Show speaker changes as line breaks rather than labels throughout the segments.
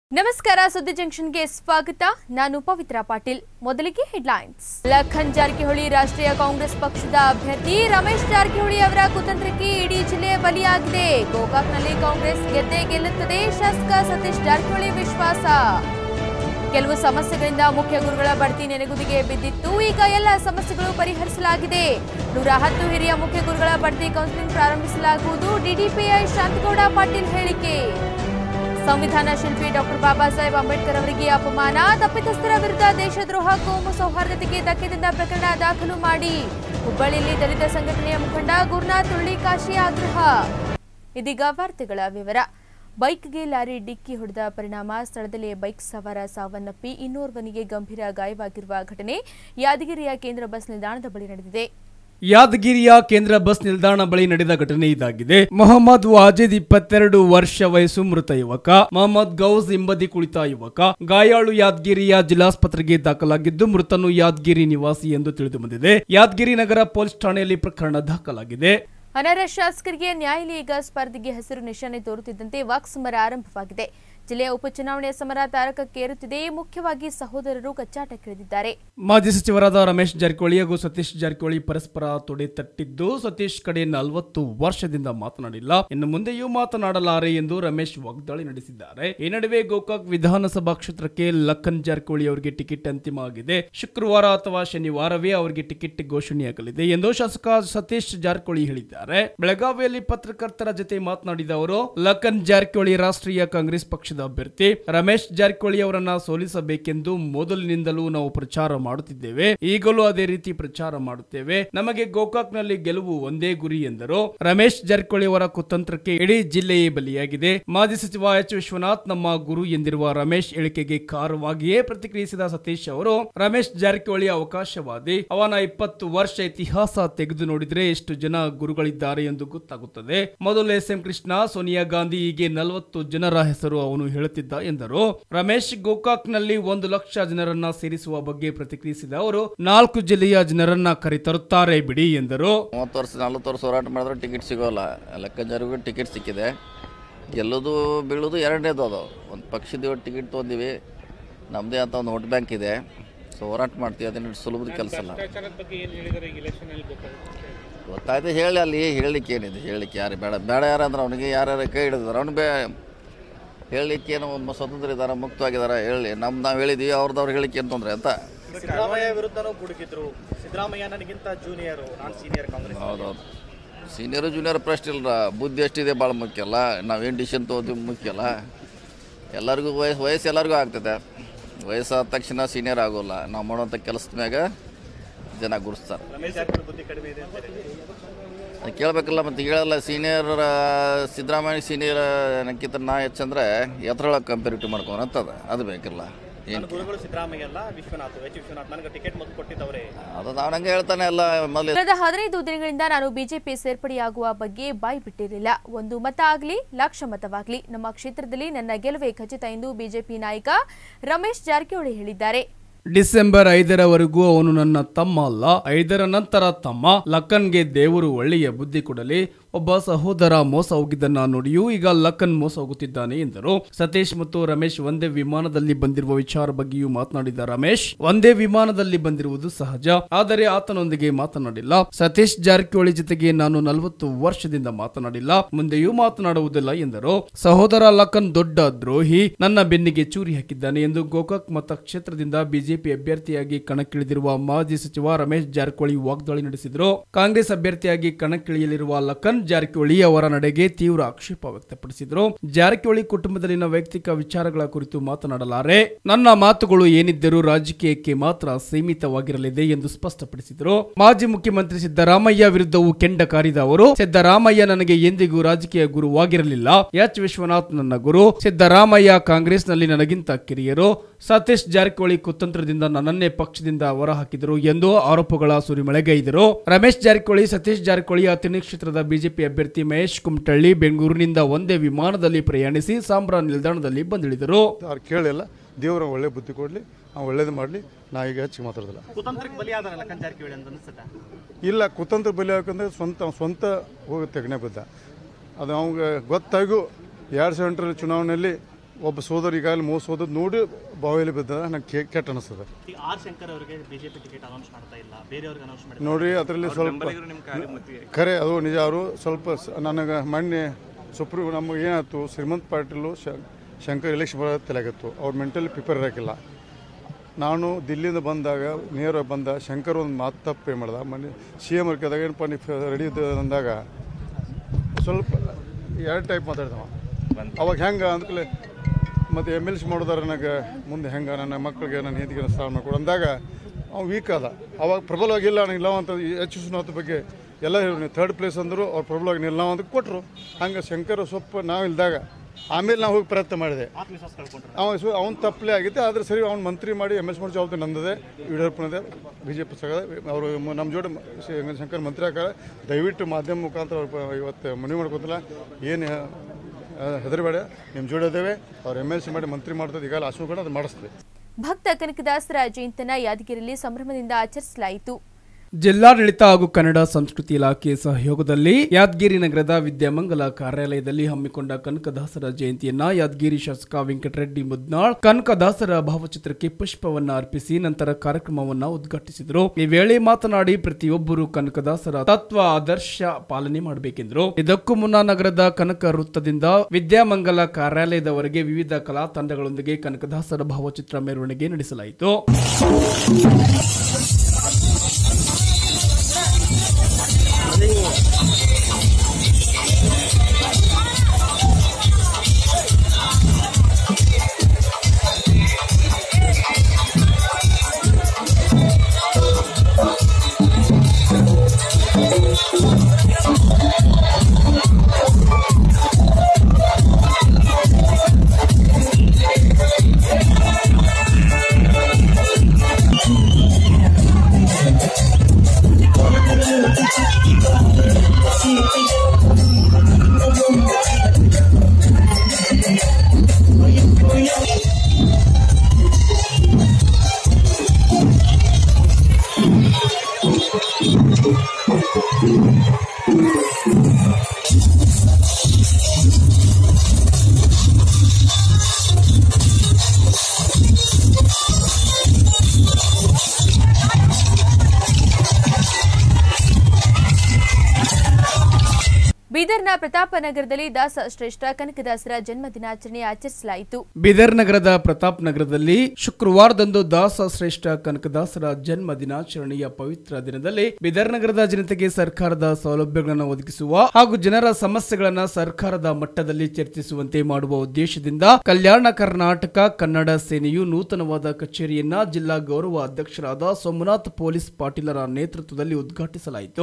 ನಮಸ್ಕಾರ ಸುದ್ದಿ ಜಂಕ್ಷನ್ಗೆ ಸ್ವಾಗತ ನಾನು ಪವಿತ್ರ ಪಾಟೀಲ್ ಮೊದಲಿಗೆ ಹೆಡ್ಲೈನ್ಸ್ ಲಖನ್ ಜಾರಕಿಹೊಳಿ ರಾಷ್ಟ್ರೀಯ ಕಾಂಗ್ರೆಸ್ ಪಕ್ಷದ ಅಭ್ಯರ್ಥಿ ರಮೇಶ್ ಜಾರಕಿಹೊಳಿ ಅವರ ಕುತಂತ್ರಕ್ಕೆ ಇಡೀ ಜಿಲ್ಲೆ ಬಲಿಯಾಗಿದೆ ಗೋಕಾಕ್ನಲ್ಲಿ ಕಾಂಗ್ರೆಸ್ ಗೆದ್ದೇ ಗೆಲ್ಲುತ್ತದೆ ಶಾಸಕ ಸತೀಶ್ ಜಾರಕಿಹೊಳಿ ವಿಶ್ವಾಸ ಕೆಲವು ಸಮಸ್ಯೆಗಳಿಂದ ಮುಖ್ಯ ಗುರುಗಳ ಬಡ್ತಿ ನೆನೆಗುದಿಗೆ ಬಿದ್ದಿತ್ತು ಈಗ ಎಲ್ಲ ಸಮಸ್ಯೆಗಳು ಪರಿಹರಿಸಲಾಗಿದೆ ನೂರ ಹತ್ತು ಹಿರಿಯ ಮುಖ್ಯ ಗುರುಗಳ ಬಡ್ತಿ ಕೌನ್ಸಿಲಿಂಗ್ ಪ್ರಾರಂಭಿಸಲಾಗುವುದು ಡಿಡಿಪಿಐ ಶಾಂತಗೌಡ ಪಾಟೀಲ್ ಹೇಳಿಕೆ ಸಂವಿಧಾನ ಶಿಲ್ಪಿ ಡಾಕ್ಟರ್ ಬಾಬಾ ಸಾಹೇಬ್ ಅಂಬೇಡ್ಕರ್ ಅವರಿಗೆ ಅಪಮಾನ ತಪ್ಪಿತಸ್ಥರ ವಿರುದ್ಧ ದೇಶದ್ರೋಹ ಕೋಮು ಸೌಹಾರ್ದತೆಗೆ ಧಕ್ಕೆದಿಂದ ಪ್ರಕರಣ ದಾಖಲು ಮಾಡಿ ಹುಬ್ಬಳ್ಳಿಯಲ್ಲಿ ದಲಿತ ಸಂಘಟನೆಯ ಮುಖಂಡ ಗುರುನಾಥ್ ಉಳ್ಳಿಕಾಶಿ ಆಗ್ರಹ ಇದೀಗ ವಾರ್ತೆಗಳ ವಿವರ ಬೈಕ್ಗೆ ಲಾರಿ ಡಿಕ್ಕಿ ಹೊಡೆದ ಪರಿಣಾಮ ಸ್ಥಳದಲ್ಲೇ ಬೈಕ್ ಸವಾರ ಸಾವನ್ನಪ್ಪಿ ಇನ್ನೋರ್ವನಿಗೆ ಗಂಭೀರ ಗಾಯವಾಗಿರುವ ಘಟನೆ ಯಾದಗಿರಿಯ ಕೇಂದ್ರ ಬಸ್ ನಿಲ್ದಾಣದ ಬಳಿ ನಡೆದಿದೆ
ಯಾದಗಿರಿಯ ಕೇಂದ್ರ ಬಸ್ ನಿಲ್ದಾಣ ಬಳಿ ನಡೆದ ಘಟನೆ ಇದಾಗಿದೆ ಮೊಹಮ್ಮದ್ ವಾಜಿದ್ ಇಪ್ಪತ್ತೆರಡು ವರ್ಷ ವಯಸ್ಸು ಮೃತ ಯುವಕ ಮೊಹಮ್ಮದ್ ಗೌಸ್ ಎಂಬದಿ ಕುಳಿತ ಯುವಕ ಗಾಯಾಳು ಯಾದಗಿರಿಯ ಜಿಲ್ಲಾಸ್ಪತ್ರೆಗೆ ದಾಖಲಾಗಿದ್ದು ಮೃತನು ಯಾದಗಿರಿ ನಿವಾಸಿ ಎಂದು ತಿಳಿದು ಬಂದಿದೆ ಯಾದಗಿರಿ ನಗರ ಪೊಲೀಸ್ ಠಾಣೆಯಲ್ಲಿ ಪ್ರಕರಣ ದಾಖಲಾಗಿದೆ
ಅನರ್ಹ ಶಾಸಕರಿಗೆ ನ್ಯಾಯಾಲಯ ಈಗ ಸ್ಪರ್ಧೆಗೆ ಹಸಿರು ನಿಶಾನೆ ತೋರುತ್ತಿದ್ದಂತೆ ವಾಕ್ ಸಮರ ಆರಂಭವಾಗಿದೆ ಜಿಲ್ಲೆಯ ಉಪಚುನಾವಣೆಯ ಸಮರ ತಾರಕಕ್ಕೇರುತ್ತಿದೆ ಮುಖ್ಯವಾಗಿ ಸಹೋದರರು ಕಚ್ಚಾಟಕ್ಕಿಳಿದಿದ್ದಾರೆ
ಮಾಜಿ ಸಚಿವರಾದ ರಮೇಶ್ ಜಾರಕಿಹೊಳಿ ಹಾಗೂ ಸತೀಶ್ ಜಾರಕಿಹೊಳಿ ಪರಸ್ಪರ ತೊಡೆ ತಟ್ಟಿದ್ದು ಸತೀಶ್ ಕಡೆ ನಲವತ್ತು ವರ್ಷದಿಂದ ಮಾತನಾಡಿಲ್ಲ ಇನ್ನು ಮುಂದೆಯೂ ಮಾತನಾಡಲಾರೆ ಎಂದು ರಮೇಶ್ ವಾಗ್ದಾಳಿ ನಡೆಸಿದ್ದಾರೆ ಈ ನಡುವೆ ಗೋಕಾಕ್ ವಿಧಾನಸಭಾ ಕ್ಷೇತ್ರಕ್ಕೆ ಲಖನ್ ಜಾರಕಿಹೊಳಿ ಅವರಿಗೆ ಟಿಕೆಟ್ ಅಂತಿಮ ಆಗಿದೆ ಶುಕ್ರವಾರ ಅಥವಾ ಶನಿವಾರವೇ ಅವರಿಗೆ ಟಿಕೆಟ್ ಘೋಷಣೆಯಾಗಲಿದೆ ಎಂದು ಶಾಸಕ ಸತೀಶ್ ಜಾರಕಿಹೊಳಿ ಹೇಳಿದ್ದಾರೆ ಬೆಳಗಾವಿಯಲ್ಲಿ ಪತ್ರಕರ್ತರ ಜೊತೆ ಮಾತನಾಡಿದ ಅವರು ಲಖನ್ ಜಾರಕಿಹೊಳಿ ರಾಷ್ಟ್ರೀಯ ಕಾಂಗ್ರೆಸ್ ಪಕ್ಷದ ಅಭ್ಯರ್ಥಿ ರಮೇಶ್ ಜಾರಕಿಹೊಳಿ ಅವರನ್ನ ಸೋಲಿಸಬೇಕೆಂದು ಮೊದಲಿನಿಂದಲೂ ನಾವು ಪ್ರಚಾರ ಮಾಡುತ್ತಿದ್ದೇವೆ ಈಗಲೂ ಅದೇ ರೀತಿ ಪ್ರಚಾರ ಮಾಡುತ್ತೇವೆ ನಮಗೆ ಗೋಕಾಕ್ನಲ್ಲಿ ಗೆಲುವು ಒಂದೇ ಗುರಿ ಎಂದರು ರಮೇಶ್ ಜಾರಕಿಹೊಳಿ ಅವರ ಕುತಂತ್ರಕ್ಕೆ ಇಡೀ ಜಿಲ್ಲೆಯೇ ಬಲಿಯಾಗಿದೆ ಮಾಜಿ ಸಚಿವ ಎಚ್ ವಿಶ್ವನಾಥ್ ನಮ್ಮ ಗುರು ಎಂದಿರುವ ರಮೇಶ್ ಹೇಳಿಕೆಗೆ ಖಾರವಾಗಿಯೇ ಪ್ರತಿಕ್ರಿಯಿಸಿದ ಸತೀಶ್ ಅವರು ರಮೇಶ್ ಜಾರಕಿಹೊಳಿ ಅವಕಾಶವಾದಿ ಅವನ ಇಪ್ಪತ್ತು ವರ್ಷ ಇತಿಹಾಸ ತೆಗೆದು ನೋಡಿದ್ರೆ ಎಷ್ಟು ಜನ ಗುರುಗಳಿದ್ದಾರೆ ಎಂದು ಗೊತ್ತಾಗುತ್ತದೆ ಮೊದಲು ಎಸ್ ಎಂ ಕೃಷ್ಣ ಸೋನಿಯಾ ಗಾಂಧಿ ಹೀಗೆ ನಲವತ್ತು ಜನರ ಹೆಸರು ಅವನು ಹೇಳುತ್ತಿದ್ದ ಎಂದರು ರಮೇಶ್ ಗೋಕಾಕ್ನಲ್ಲಿ ಒಂದು ಲಕ್ಷ ಜನರನ್ನ ಸೇರಿಸುವ ಬಗ್ಗೆ ಪ್ರತಿಕ್ರಿಯಿಸಿದ ಅವರು ನಾಲ್ಕು ಜಿಲ್ಲೆಯ ಜನರನ್ನ ಕರೆತರುತ್ತಾರೆ ಬಿಡಿ ಎಂದರು
ಮೂವತ್ತು ವರ್ಷ ನಲ್ವತ್ತು ವರ್ಷ ಹೋರಾಟ ಮಾಡಿದ್ರೆ ಟಿಕೆಟ್ ಸಿಗೋಲ್ಲ ಲೆಕ್ಕಂಜರಿಗೂ ಟಿಕೆಟ್ ಸಿಕ್ಕಿದೆ ಗೆಲ್ಲೋದು ಬೀಳೋದು ಎರಡನೇದು ಅದು ಒಂದು ಪಕ್ಷದ ಟಿಕೆಟ್ ತೊಗೊಂಡಿವಿ ನಮ್ಮದೇ ಅಂತ ಒಂದು ವೋಟ್ ಬ್ಯಾಂಕ್ ಇದೆ ಸೊ ಹೋರಾಟ ಮಾಡ್ತೀವಿ ಅದೇನು ಸುಲಭದ ಕೆಲಸ ಅಲ್ಲ ಗೊತ್ತಾಯ್ತು ಹೇಳಿ ಅಲ್ಲಿ ಹೇಳಲಿಕ್ಕೆ ಏನಿದೆ ಹೇಳಲಿಕ್ಕೆ ಯಾರು ಬೇಡ ಬೇಡ ಯಾರಂದ್ರೆ ಅವನಿಗೆ ಯಾರ್ಯಾರು ಕೈ ಹಿಡಿದಾರೆ ಅವ್ನು ಬೇ ಹೇಳಲಿಕ್ಕೆ ಏನು ಒಂದು ಸ್ವತಂತ್ರ ಇದ್ದಾರೆ ಮುಕ್ತವಾಗಿದ್ದಾರೆ ಹೇಳಿ ನಮ್ಮ ನಾವು ಹೇಳಿದ್ದೀವಿ ಅವ್ರದ್ದು ಅವ್ರು ಹೇಳಿಕೆ ಏನು ತೊಂದರೆ ಅಂತ
ಸಿದ್ದರಾಮಯ್ಯ ವಿರುದ್ಧನೂ ಕುಡುಕಿದ್ರು ಸಿದ್ದರಾಮಯ್ಯ ನನಗಿಂತ ಜೂನಿಯರು ನಾನು ಸೀನಿಯರ್ ಕಾಂಗ್ರೆಸ್
ಹೌದೌದು ಸೀನಿಯರು ಜೂನಿಯರ್ ಪ್ರಶ್ನೆ ಇಲ್ಲ ಬುದ್ಧಿ ಎಷ್ಟಿದೆ ಭಾಳ ಮುಖ್ಯ ಅಲ್ಲ ನಾವೇನು ಡಿಸಿಷನ್ ತೊಗೋತೀವಿ ಮುಖ್ಯ ಅಲ್ಲ ಎಲ್ಲರಿಗೂ ವಯಸ್ಸು ವಯಸ್ಸು ಎಲ್ಲರಿಗೂ ಆಗ್ತದೆ ವಯಸ್ಸಾದ ತಕ್ಷಣ ಸೀನಿಯರ್ ಆಗೋಲ್ಲ ನಾವು ಮಾಡೋಂಥ ಕೆಲಸದ ಮ್ಯಾಗ ಜನ ಗುರುಸ್ತಾರೆ
ರಮೇಶ್ ಜಾರಕಿಹೊಳಿ ಬುದ್ಧಿ ಕಡಿಮೆ ಇದೆ ಅಂತ
ಅದು ಕೇಳಬೇಕಲ್ಲ ಮತ್ತು ಹೇಳಲ್ಲ ಸೀನಿಯರ್ ಸಿದ್ದರಾಮಯ್ಯ ಸೀನಿಯರ್ ನನಗಿಂತ ನಾ ಹೆಚ್ಚಂದ್ರೆ ಎತ್ತರೊಳಗೆ ಕಂಪೇರಿಟಿವ್ ಮಾಡ್ಕೊಂಡು ಅಂತದ ಅದು ಬೇಕಿಲ್ಲ
ನನ್ನ
ಏನು
ಗುರುಗಳು ಸಿದ್ದರಾಮಯ್ಯ ಅಲ್ಲ ವಿಶ್ವನಾಥ್ ಎಚ್ ವಿಶ್ವನಾಥ್ ನನಗೆ ಟಿಕೆಟ್ ಮೊದಲು ಕೊಟ್ಟಿದ್ದವರೇ
ಅದು ನಾವು ಹಂಗೆ ಹೇಳ್ತಾನೆ ಎಲ್ಲ ಮೊದಲು
ಕಳೆದ ಹದಿನೈದು ದಿನಗಳಿಂದ ನಾನು ಬಿಜೆಪಿ ಸೇರ್ಪಡೆಯಾಗುವ ಬಗ್ಗೆ ಬಾಯಿ ಬಿಟ್ಟಿರಲಿಲ್ಲ ಒಂದು ಮತ ಆಗಲಿ ಲಕ್ಷ ಮತವಾಗಲಿ ನಮ್ಮ ಕ್ಷೇತ್ರದಲ್ಲಿ ನನ್ನ ಗೆಲುವೇ ಖಚಿತ ಎಂದು ಬಿಜೆಪಿ ನಾಯಕ ರಮೇಶ್ ಜಾರಕಿಹೊಳಿ ಹೇಳಿದ್ದಾರೆ
ಡಿಸೆಂಬರ್ ಐದರವರೆಗೂ ಅವನು ನನ್ನ ತಮ್ಮ ಅಲ್ಲ ಐದರ ನಂತರ ತಮ್ಮ ಲಖನ್ಗೆ ದೇವರು ಒಳ್ಳೆಯ ಬುದ್ಧಿ ಕೊಡಲಿ ಒಬ್ಬ ಸಹೋದರ ಮೋಸ ಹೋಗಿದ್ದನ್ನ ನುಡಿಯೂ ಈಗ ಲಖನ್ ಮೋಸ ಹೋಗುತ್ತಿದ್ದಾನೆ ಎಂದರು ಸತೀಶ್ ಮತ್ತು ರಮೇಶ್ ಒಂದೇ ವಿಮಾನದಲ್ಲಿ ಬಂದಿರುವ ವಿಚಾರ ಬಗ್ಗೆಯೂ ಮಾತನಾಡಿದ ರಮೇಶ್ ಒಂದೇ ವಿಮಾನದಲ್ಲಿ ಬಂದಿರುವುದು ಸಹಜ ಆದರೆ ಆತನೊಂದಿಗೆ ಮಾತನಾಡಿಲ್ಲ ಸತೀಶ್ ಜಾರಕಿಹೊಳಿ ಜೊತೆಗೆ ನಾನು ನಲವತ್ತು ವರ್ಷದಿಂದ ಮಾತನಾಡಿಲ್ಲ ಮುಂದೆಯೂ ಮಾತನಾಡುವುದಿಲ್ಲ ಎಂದರು ಸಹೋದರ ಲಖನ್ ದೊಡ್ಡ ದ್ರೋಹಿ ನನ್ನ ಬೆನ್ನಿಗೆ ಚೂರಿ ಹಾಕಿದ್ದಾನೆ ಎಂದು ಗೋಕಾಕ್ ಮತಕ್ಷೇತ್ರದಿಂದ ಬಿಜೆಪಿ ಅಭ್ಯರ್ಥಿಯಾಗಿ ಕಣಕ್ಕಿಳಿದಿರುವ ಮಾಜಿ ಸಚಿವ ರಮೇಶ್ ಜಾರಕಿಹೊಳಿ ವಾಗ್ದಾಳಿ ನಡೆಸಿದರು ಕಾಂಗ್ರೆಸ್ ಅಭ್ಯರ್ಥಿಯಾಗಿ ಕಣಕ್ಕಿಳಿಯಲಿರುವ ಲಖನ್ ಜಾರಕಿಹೊಳಿ ಅವರ ನಡೆಗೆ ತೀವ್ರ ಆಕ್ಷೇಪ ವ್ಯಕ್ತಪಡಿಸಿದರು ಜಾರಕಿಹೊಳಿ ಕುಟುಂಬದಲ್ಲಿನ ವೈಯಕ್ತಿಕ ವಿಚಾರಗಳ ಕುರಿತು ಮಾತನಾಡಲಾರೆ ನನ್ನ ಮಾತುಗಳು ಏನಿದ್ದರೂ ರಾಜಕೀಯಕ್ಕೆ ಮಾತ್ರ ಸೀಮಿತವಾಗಿರಲಿದೆ ಎಂದು ಸ್ಪಷ್ಟಪಡಿಸಿದರು ಮಾಜಿ ಮುಖ್ಯಮಂತ್ರಿ ಸಿದ್ದರಾಮಯ್ಯ ವಿರುದ್ಧವೂ ಕೆಂಡ ಕಾರಿದ ಅವರು ಸಿದ್ದರಾಮಯ್ಯ ನನಗೆ ಎಂದಿಗೂ ರಾಜಕೀಯ ಗುರುವಾಗಿರಲಿಲ್ಲ ಎಚ್ ವಿಶ್ವನಾಥ್ ನನ್ನ ಗುರು ಸಿದ್ದರಾಮಯ್ಯ ಕಾಂಗ್ರೆಸ್ನಲ್ಲಿ ನನಗಿಂತ ಕಿರಿಯರು ಸತೀಶ್ ಜಾರಕಿಹೊಳಿ ಕುತಂತ್ರದಿಂದ ನನ್ನನ್ನೇ ಪಕ್ಷದಿಂದ ಹೊರಹಾಕಿದರು ಎಂದು ಆರೋಪಗಳ ಸುರಿಮಳೆಗೈದರು ರಮೇಶ್ ಜಾರಕಿಹೊಳಿ ಸತೀಶ್ ಜಾರಕಿಹೊಳಿ ಅಥಣಿ ಕ್ಷೇತ್ರದ ಬಿಜೆಪಿ ಅಭ್ಯರ್ಥಿ ಮಹೇಶ್ ಕುಮಟಳ್ಳಿ ಬೆಂಗಳೂರಿನಿಂದ ಒಂದೇ ವಿಮಾನದಲ್ಲಿ ಪ್ರಯಾಣಿಸಿ ಸಾಂಬ್ರಾ ನಿಲ್ದಾಣದಲ್ಲಿ ಬಂದಿಳಿದರು
ಅವ್ರು ಕೇಳಿಲ್ಲ ದೇವ್ರ ಒಳ್ಳೆ ಬುದ್ಧಿ ಕೊಡಲಿ ಅವ್ನು ಒಳ್ಳೇದು ಮಾಡಲಿ ನಾ ಈಗ ಹೆಚ್ಚಿಗೆ ಮಾತಾಡೋದಿಲ್ಲ
ಕುತಂತ್ರಕ್ಕೆ ಬಲಿಯಾದ ಲಖನ್ ಜಾರಕಿಹೊಳಿ ಅಂತ ಅನಿಸುತ್ತಾ
ಇಲ್ಲ ಕುತಂತ್ರ ಬಲಿ ಹಾಕಂದ್ರೆ ಸ್ವಂತ ಅವ್ನ್ ಸ್ವಂತ ಹೋಗಿ ತೆಗಣೆ ಬಿದ್ದ ಅದು ಅವಂಗೆ ಗೊತ್ತಾಗೂ ಎರಡು ಸಾವಿರ ಎಂಟರ ಚುನಾವಣೆಯಲ್ಲಿ ಒಬ್ಬ ಸೋದರ ಈಗಾಗಲೇ ಮೂರು ಸೋದರ ನೋಡಿ ಬಾವಿಯಲ್ಲಿ ಬಿದ್ದ ನಂಗೆ ಕೆ ಕೆಟ್ಟ ಅನಿಸ್ತದೆ
ಈಗ ಆರ್ ಶಂಕರ್ ಅವರಿಗೆ ಬಿಜೆಪಿ ಟಿಕೆಟ್ ಅನೌನ್ಸ್ ಮಾಡ್ತಾ ಇಲ್ಲ ಬೇರೆಯವ್ರಿಗೆ ಅನೌನ್ಸ್ ಮಾಡಿ
ನೋಡ್ರಿ ಅದರಲ್ಲಿ ಸ್ವಲ್ಪ ಖರೆ ಅದು ನಿಜ ಅವರು ಸ್ವಲ್ಪ ಸ- ನನಗೆ ಮೊನ್ನೆ ಸುಪ್ರೀಂ ನಮಗೆ ಏನಾಯ್ತು ಶ್ರೀಮಂತ್ ಪಾಟೀಲು ಶ- ಶಂಕರ್ ಎಲೆಕ್ಷನ್ ಬರೋದು ತಲೆಗಿತ್ತು ಅವ್ರು ಮೆಂಟಲಿ ಪ್ರಿಪೇರ್ ಇರೋಕ್ಕಿಲ್ಲ ನಾನು ದಿಲ್ಲಿಯಿಂದ ಬಂದಾಗ ನೇರ ಬಂದ ಶಂಕರ್ ಒಂದು ಮಾತು ತಪ್ಪೇ ಮಾಡ್ದ ಮೊನ್ನೆ ಸಿ ಎಮ್ ಕೇಳಿದಾಗ ಏನಪ್ಪ ನೀವು ರೆಡಿ ಅಂದಾಗ ಸ್ವಲ್ಪ ಎರಡು ಟೈಪ್ ಮಾತಾಡ್ದವ ಅವಾಗ ಹೆಂಗೆ ಅಂದ್ಕಲೆ ಮತ್ತು ಎಮ್ ಎಲ್ ಸಿ ಮಾಡೋದಾರ ನನಗೆ ಮುಂದೆ ಹೆಂಗೆ ನನ್ನ ಮಕ್ಕಳಿಗೆ ನನ್ನ ಹೆಂಡತಿಗೆ ಸ್ಥಾನ ಮಾಡ್ಕೊಡು ಅಂದಾಗ ಅವ್ನು ವೀಕ್ ಅದ ಅವಾಗ ಪ್ರಬಲವಾಗಿಲ್ಲ ನನಗೆ ಇಲ್ಲ ಅಂತ ಎಚ್ ವಿಶ್ವನಾಥ್ ಬಗ್ಗೆ ಎಲ್ಲ ಹೇಳಿ ಥರ್ಡ್ ಪ್ಲೇಸ್ ಅಂದರು ಅವ್ರು ಪ್ರಬಲವಾಗಿ ನಿಲ್ಲ ಅಂತ ಕೊಟ್ಟರು ಹಂಗೆ ಶಂಕರ್ ಸ್ವಲ್ಪ ನಾವು ಇಲ್ದಾಗ ಆಮೇಲೆ ನಾವು ಹೋಗಿ ಪ್ರಯತ್ನ ಮಾಡಿದೆ
ಆತ್ಮವಿಶ್ವಾಸ ಕಳ್ಕೊಂಡ್ರೆ
ಅವ ಸೊ ಅವ್ನು ತಪ್ಪಲೇ ಆಗಿತ್ತು ಆದರೆ ಸರಿ ಅವ್ನು ಮಂತ್ರಿ ಮಾಡಿ ಎಮ್ ಎಸ್ ಮಾಡಿ ಜವಾಬ್ದಾರಿ ನಂದದೆ ಯಡಿಯೂರಪ್ಪನದೆ ಬಿ ಜೆ ಪಿ ಸಗದ ಅವರು ನಮ್ಮ ಜೋಡಿ ಮ- ಶ- ಶಂಕರ್ ಮಂತ್ರಿ ಆಕಾರ ದಯವಿಟ್ಟು ಮಾಧ್ಯಮ ಮುಖಾಂತರ ಅವ್ರು ಪ- ಇವತ್ತು ಮನವಿ ಮಾಡ್ಕೊತಿಲ್ಲ ಏನು ಹೆದರಬೇಡ ನಿಮ್ಮ ಜೋಡಿ ಅದೇವೆ ಅವ್ರು ಎಮ್ ಎಲ್ ಸಿ ಮಾಡಿ ಮಂತ್ರಿ ಮಾಡ್ತದೆ ಈಗಾಗಲೇ ಆಸು ಕೂಡ ಅದು ಮಾಡಿಸ್ತದೆ
ಭಕ್ತ ಕನಕದಾಸರ ಜಯಂತನ ಯಾದಗಿರಿಯಲ್ಲಿ ಸಂಭ್ರಮದಿಂದ ಆಚರಿಸಲಾಯಿತು
ಜಿಲ್ಲಾಡಳಿತ ಹಾಗೂ ಕನ್ನಡ ಸಂಸ್ಕೃತಿ ಇಲಾಖೆ ಸಹಯೋಗದಲ್ಲಿ ಯಾದಗಿರಿ ನಗರದ ವಿದ್ಯಾಮಂಗಲ ಕಾರ್ಯಾಲಯದಲ್ಲಿ ಹಮ್ಮಿಕೊಂಡ ಕನಕದಾಸರ ಜಯಂತಿಯನ್ನ ಯಾದಗಿರಿ ಶಾಸಕ ವೆಂಕಟರೆಡ್ಡಿ ಮುದ್ನಾಳ್ ಕನಕದಾಸರ ಭಾವಚಿತ್ರಕ್ಕೆ ಪುಷ್ಪವನ್ನ ಅರ್ಪಿಸಿ ನಂತರ ಕಾರ್ಯಕ್ರಮವನ್ನ ಉದ್ಘಾಟಿಸಿದರು ಈ ವೇಳೆ ಮಾತನಾಡಿ ಪ್ರತಿಯೊಬ್ಬರು ಕನಕದಾಸರ ತತ್ವ ಆದರ್ಶ ಪಾಲನೆ ಮಾಡಬೇಕೆಂದರು ಇದಕ್ಕೂ ಮುನ್ನ ನಗರದ ಕನಕ ವೃತ್ತದಿಂದ ವಿದ್ಯಾಮಂಗಲ ಕಾರ್ಯಾಲಯದವರೆಗೆ ವಿವಿಧ ಕಲಾ ತಂಡಗಳೊಂದಿಗೆ ಕನಕದಾಸರ ಭಾವಚಿತ್ರ ಮೆರವಣಿಗೆ ನಡೆಸಲಾಯಿತು
ಬೀದರ್ನ ಪ್ರತಾಪನಗರದಲ್ಲಿ ದಾಸ ಶ್ರೇಷ್ಠ ಕನಕದಾಸರ ಜನ್ಮ ದಿನಾಚರಣೆ ಆಚರಿಸಲಾಯಿತು
ಬೀದರ್ ನಗರದ ಪ್ರತಾಪ್ ನಗರದಲ್ಲಿ ಶುಕ್ರವಾರದಂದು ದಾಸ ಶ್ರೇಷ್ಠ ಕನಕದಾಸರ ಜನ್ಮ ದಿನಾಚರಣೆಯ ಪವಿತ್ರ ದಿನದಲ್ಲಿ ಬೀದರ್ ನಗರದ ಜನತೆಗೆ ಸರ್ಕಾರದ ಸೌಲಭ್ಯಗಳನ್ನು ಒದಗಿಸುವ ಹಾಗೂ ಜನರ ಸಮಸ್ಯೆಗಳನ್ನು ಸರ್ಕಾರದ ಮಟ್ಟದಲ್ಲಿ ಚರ್ಚಿಸುವಂತೆ ಮಾಡುವ ಉದ್ದೇಶದಿಂದ ಕಲ್ಯಾಣ ಕರ್ನಾಟಕ ಕನ್ನಡ ಸೇನೆಯು ನೂತನವಾದ ಕಚೇರಿಯನ್ನ ಜಿಲ್ಲಾ ಗೌರವ ಅಧ್ಯಕ್ಷರಾದ ಸೋಮನಾಥ್ ಪೊಲೀಸ್ ಪಾಟೀಲರ ನೇತೃತ್ವದಲ್ಲಿ ಉದ್ಘಾಟಿಸಲಾಯಿತು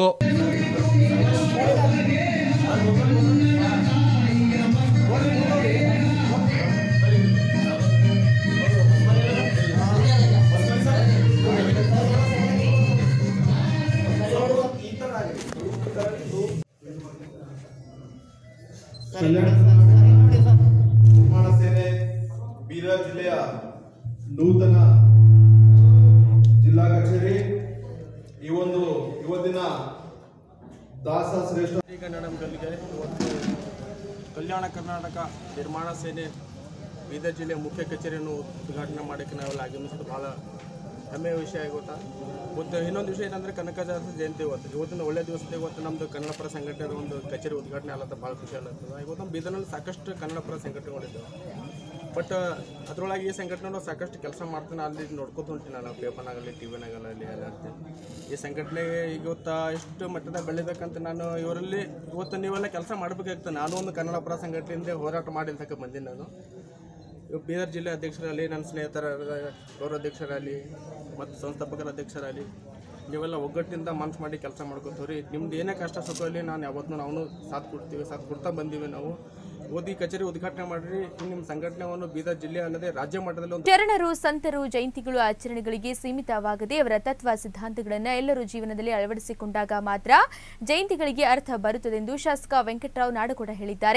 ನಿರ್ಮಾಣ ಸೇನೆ ಬೀದರ್ ಜಿಲ್ಲೆಯ ನೂತನ ಜಿಲ್ಲಾ ಕಚೇರಿ ಈ ಒಂದು ಇವತ್ತಿನ ದಾಸ ಶ್ರೇಷ್ಠ
ಕನ್ನಡ ಗಲ್ಲಿಗೆ ಇವತ್ತು ಕಲ್ಯಾಣ ಕರ್ನಾಟಕ ನಿರ್ಮಾಣ ಸೇನೆ ಬೀದರ್ ಜಿಲ್ಲೆಯ ಮುಖ್ಯ ಕಚೇರಿಯನ್ನು ಉದ್ಘಾಟನೆ ಮಾಡೋಕ್ಕೆ ನಾವೆಲ್ಲ ಆಗಮಿಸಿದ್ದು ಭಾಳ ಹೆಮ್ಮೆಯ ವಿಷಯ ಗೊತ್ತಾ ಒಂದು ಇನ್ನೊಂದು ವಿಷಯ ಏನಂದರೆ ಕನಕದಾಸ ಜಯಂತಿ ಇವತ್ತು ಇವತ್ತಿನ ಒಳ್ಳೆ ದಿವಸದ ಇವತ್ತು ನಮ್ಮದು ಕನ್ನಡ ಪರ ಸಂಘಟನೆದ ಒಂದು ಕಚೇರಿ ಉದ್ಘಾಟನೆ ಆಗತ್ತ ಭಾಳ ಖುಷಿ ಆಗ್ತದೆ ಇವತ್ತು ನಮ್ಮ ಬೀದರ್ನಲ್ಲಿ ಸಾಕಷ್ಟು ಕನ್ನಡ ಪರ ಸಂಘಟನೆಗಳಿದ್ದಾವೆ ಬಟ್ ಅದರೊಳಗೆ ಈ ಸಂಘಟನೆ ಸಾಕಷ್ಟು ಕೆಲಸ ಮಾಡ್ತಾನೆ ಅಲ್ಲಿ ನೋಡ್ಕೊತ ಹೊಂಟೀನಿ ನಾನು ಪೇಪರ್ನಾಗಲಿ ಟಿ ವಿನಾಗಲಿ ಎಲ್ಲ ಇರ್ತೀನಿ ಈ ಸಂಘಟನೆಗೆ ಈಗ ಇವತ್ತು ಎಷ್ಟು ಮಟ್ಟದ ಬೆಳಿಬೇಕಂತ ನಾನು ಇವರಲ್ಲಿ ಇವತ್ತು ನೀವೆಲ್ಲ ಕೆಲಸ ಮಾಡಬೇಕಾಗ್ತದೆ ನಾನು ಒಂದು ಕನ್ನಡ ಪರ ಸಂಘಟನೆಯಿಂದ ಹೋರಾಟ ಮಾಡಿರ್ತಕ್ಕ ಬಂದೀನಿ ನಾನು ಇವಾಗ ಬೀದರ್ ಜಿಲ್ಲೆ ಅಧ್ಯಕ್ಷರಲ್ಲಿ ನನ್ನ ಸ್ನೇಹಿತರ ಗೌರವಾಧ್ಯಕ್ಷರಲ್ಲಿ ಮತ್ತು ಸಂಸ್ಥಾಪಕರ ಅಧ್ಯಕ್ಷರಲ್ಲಿ ನೀವೆಲ್ಲ ಒಗ್ಗಟ್ಟಿನಿಂದ ಮನ್ಸು ಮಾಡಿ ಕೆಲಸ ಮಾಡ್ಕೋತೀವಿ ನಿಮ್ದು ಏನೇ ಕಷ್ಟ ಸುಖದಲ್ಲಿ ನಾನು ಯಾವತ್ತೂ ನಾವು ಸಾಥ್ ಕೊಡ್ತೀವಿ ಸಾಥ್ ಕೊಡ್ತಾ ಬಂದೀವಿ ನಾವು ಓದಿ ಕಚೇರಿ ಉದ್ಘಾಟನೆ ಮಾಡಿರಿ ನಿಮ್ಮ ಸಂಘಟನೆಯನ್ನು ಬೀದರ್ ಜಿಲ್ಲೆ ಅಲ್ಲದೆ ರಾಜ್ಯ ಮಟ್ಟದಲ್ಲಿ ಒಂದು
ಶರಣರು ಸಂತರು ಜಯಂತಿಗಳು ಆಚರಣೆಗಳಿಗೆ ಸೀಮಿತವಾಗದೆ ಅವರ ತತ್ವ ಸಿದ್ಧಾಂತಗಳನ್ನು ಎಲ್ಲರೂ ಜೀವನದಲ್ಲಿ ಅಳವಡಿಸಿಕೊಂಡಾಗ ಮಾತ್ರ ಜಯಂತಿಗಳಿಗೆ ಅರ್ಥ ಬರುತ್ತದೆಂದು ಶಾಸಕ ವೆಂಕಟರಾವ್ ನಾಡಗೌಡ ಹೇಳಿದ್ದಾರೆ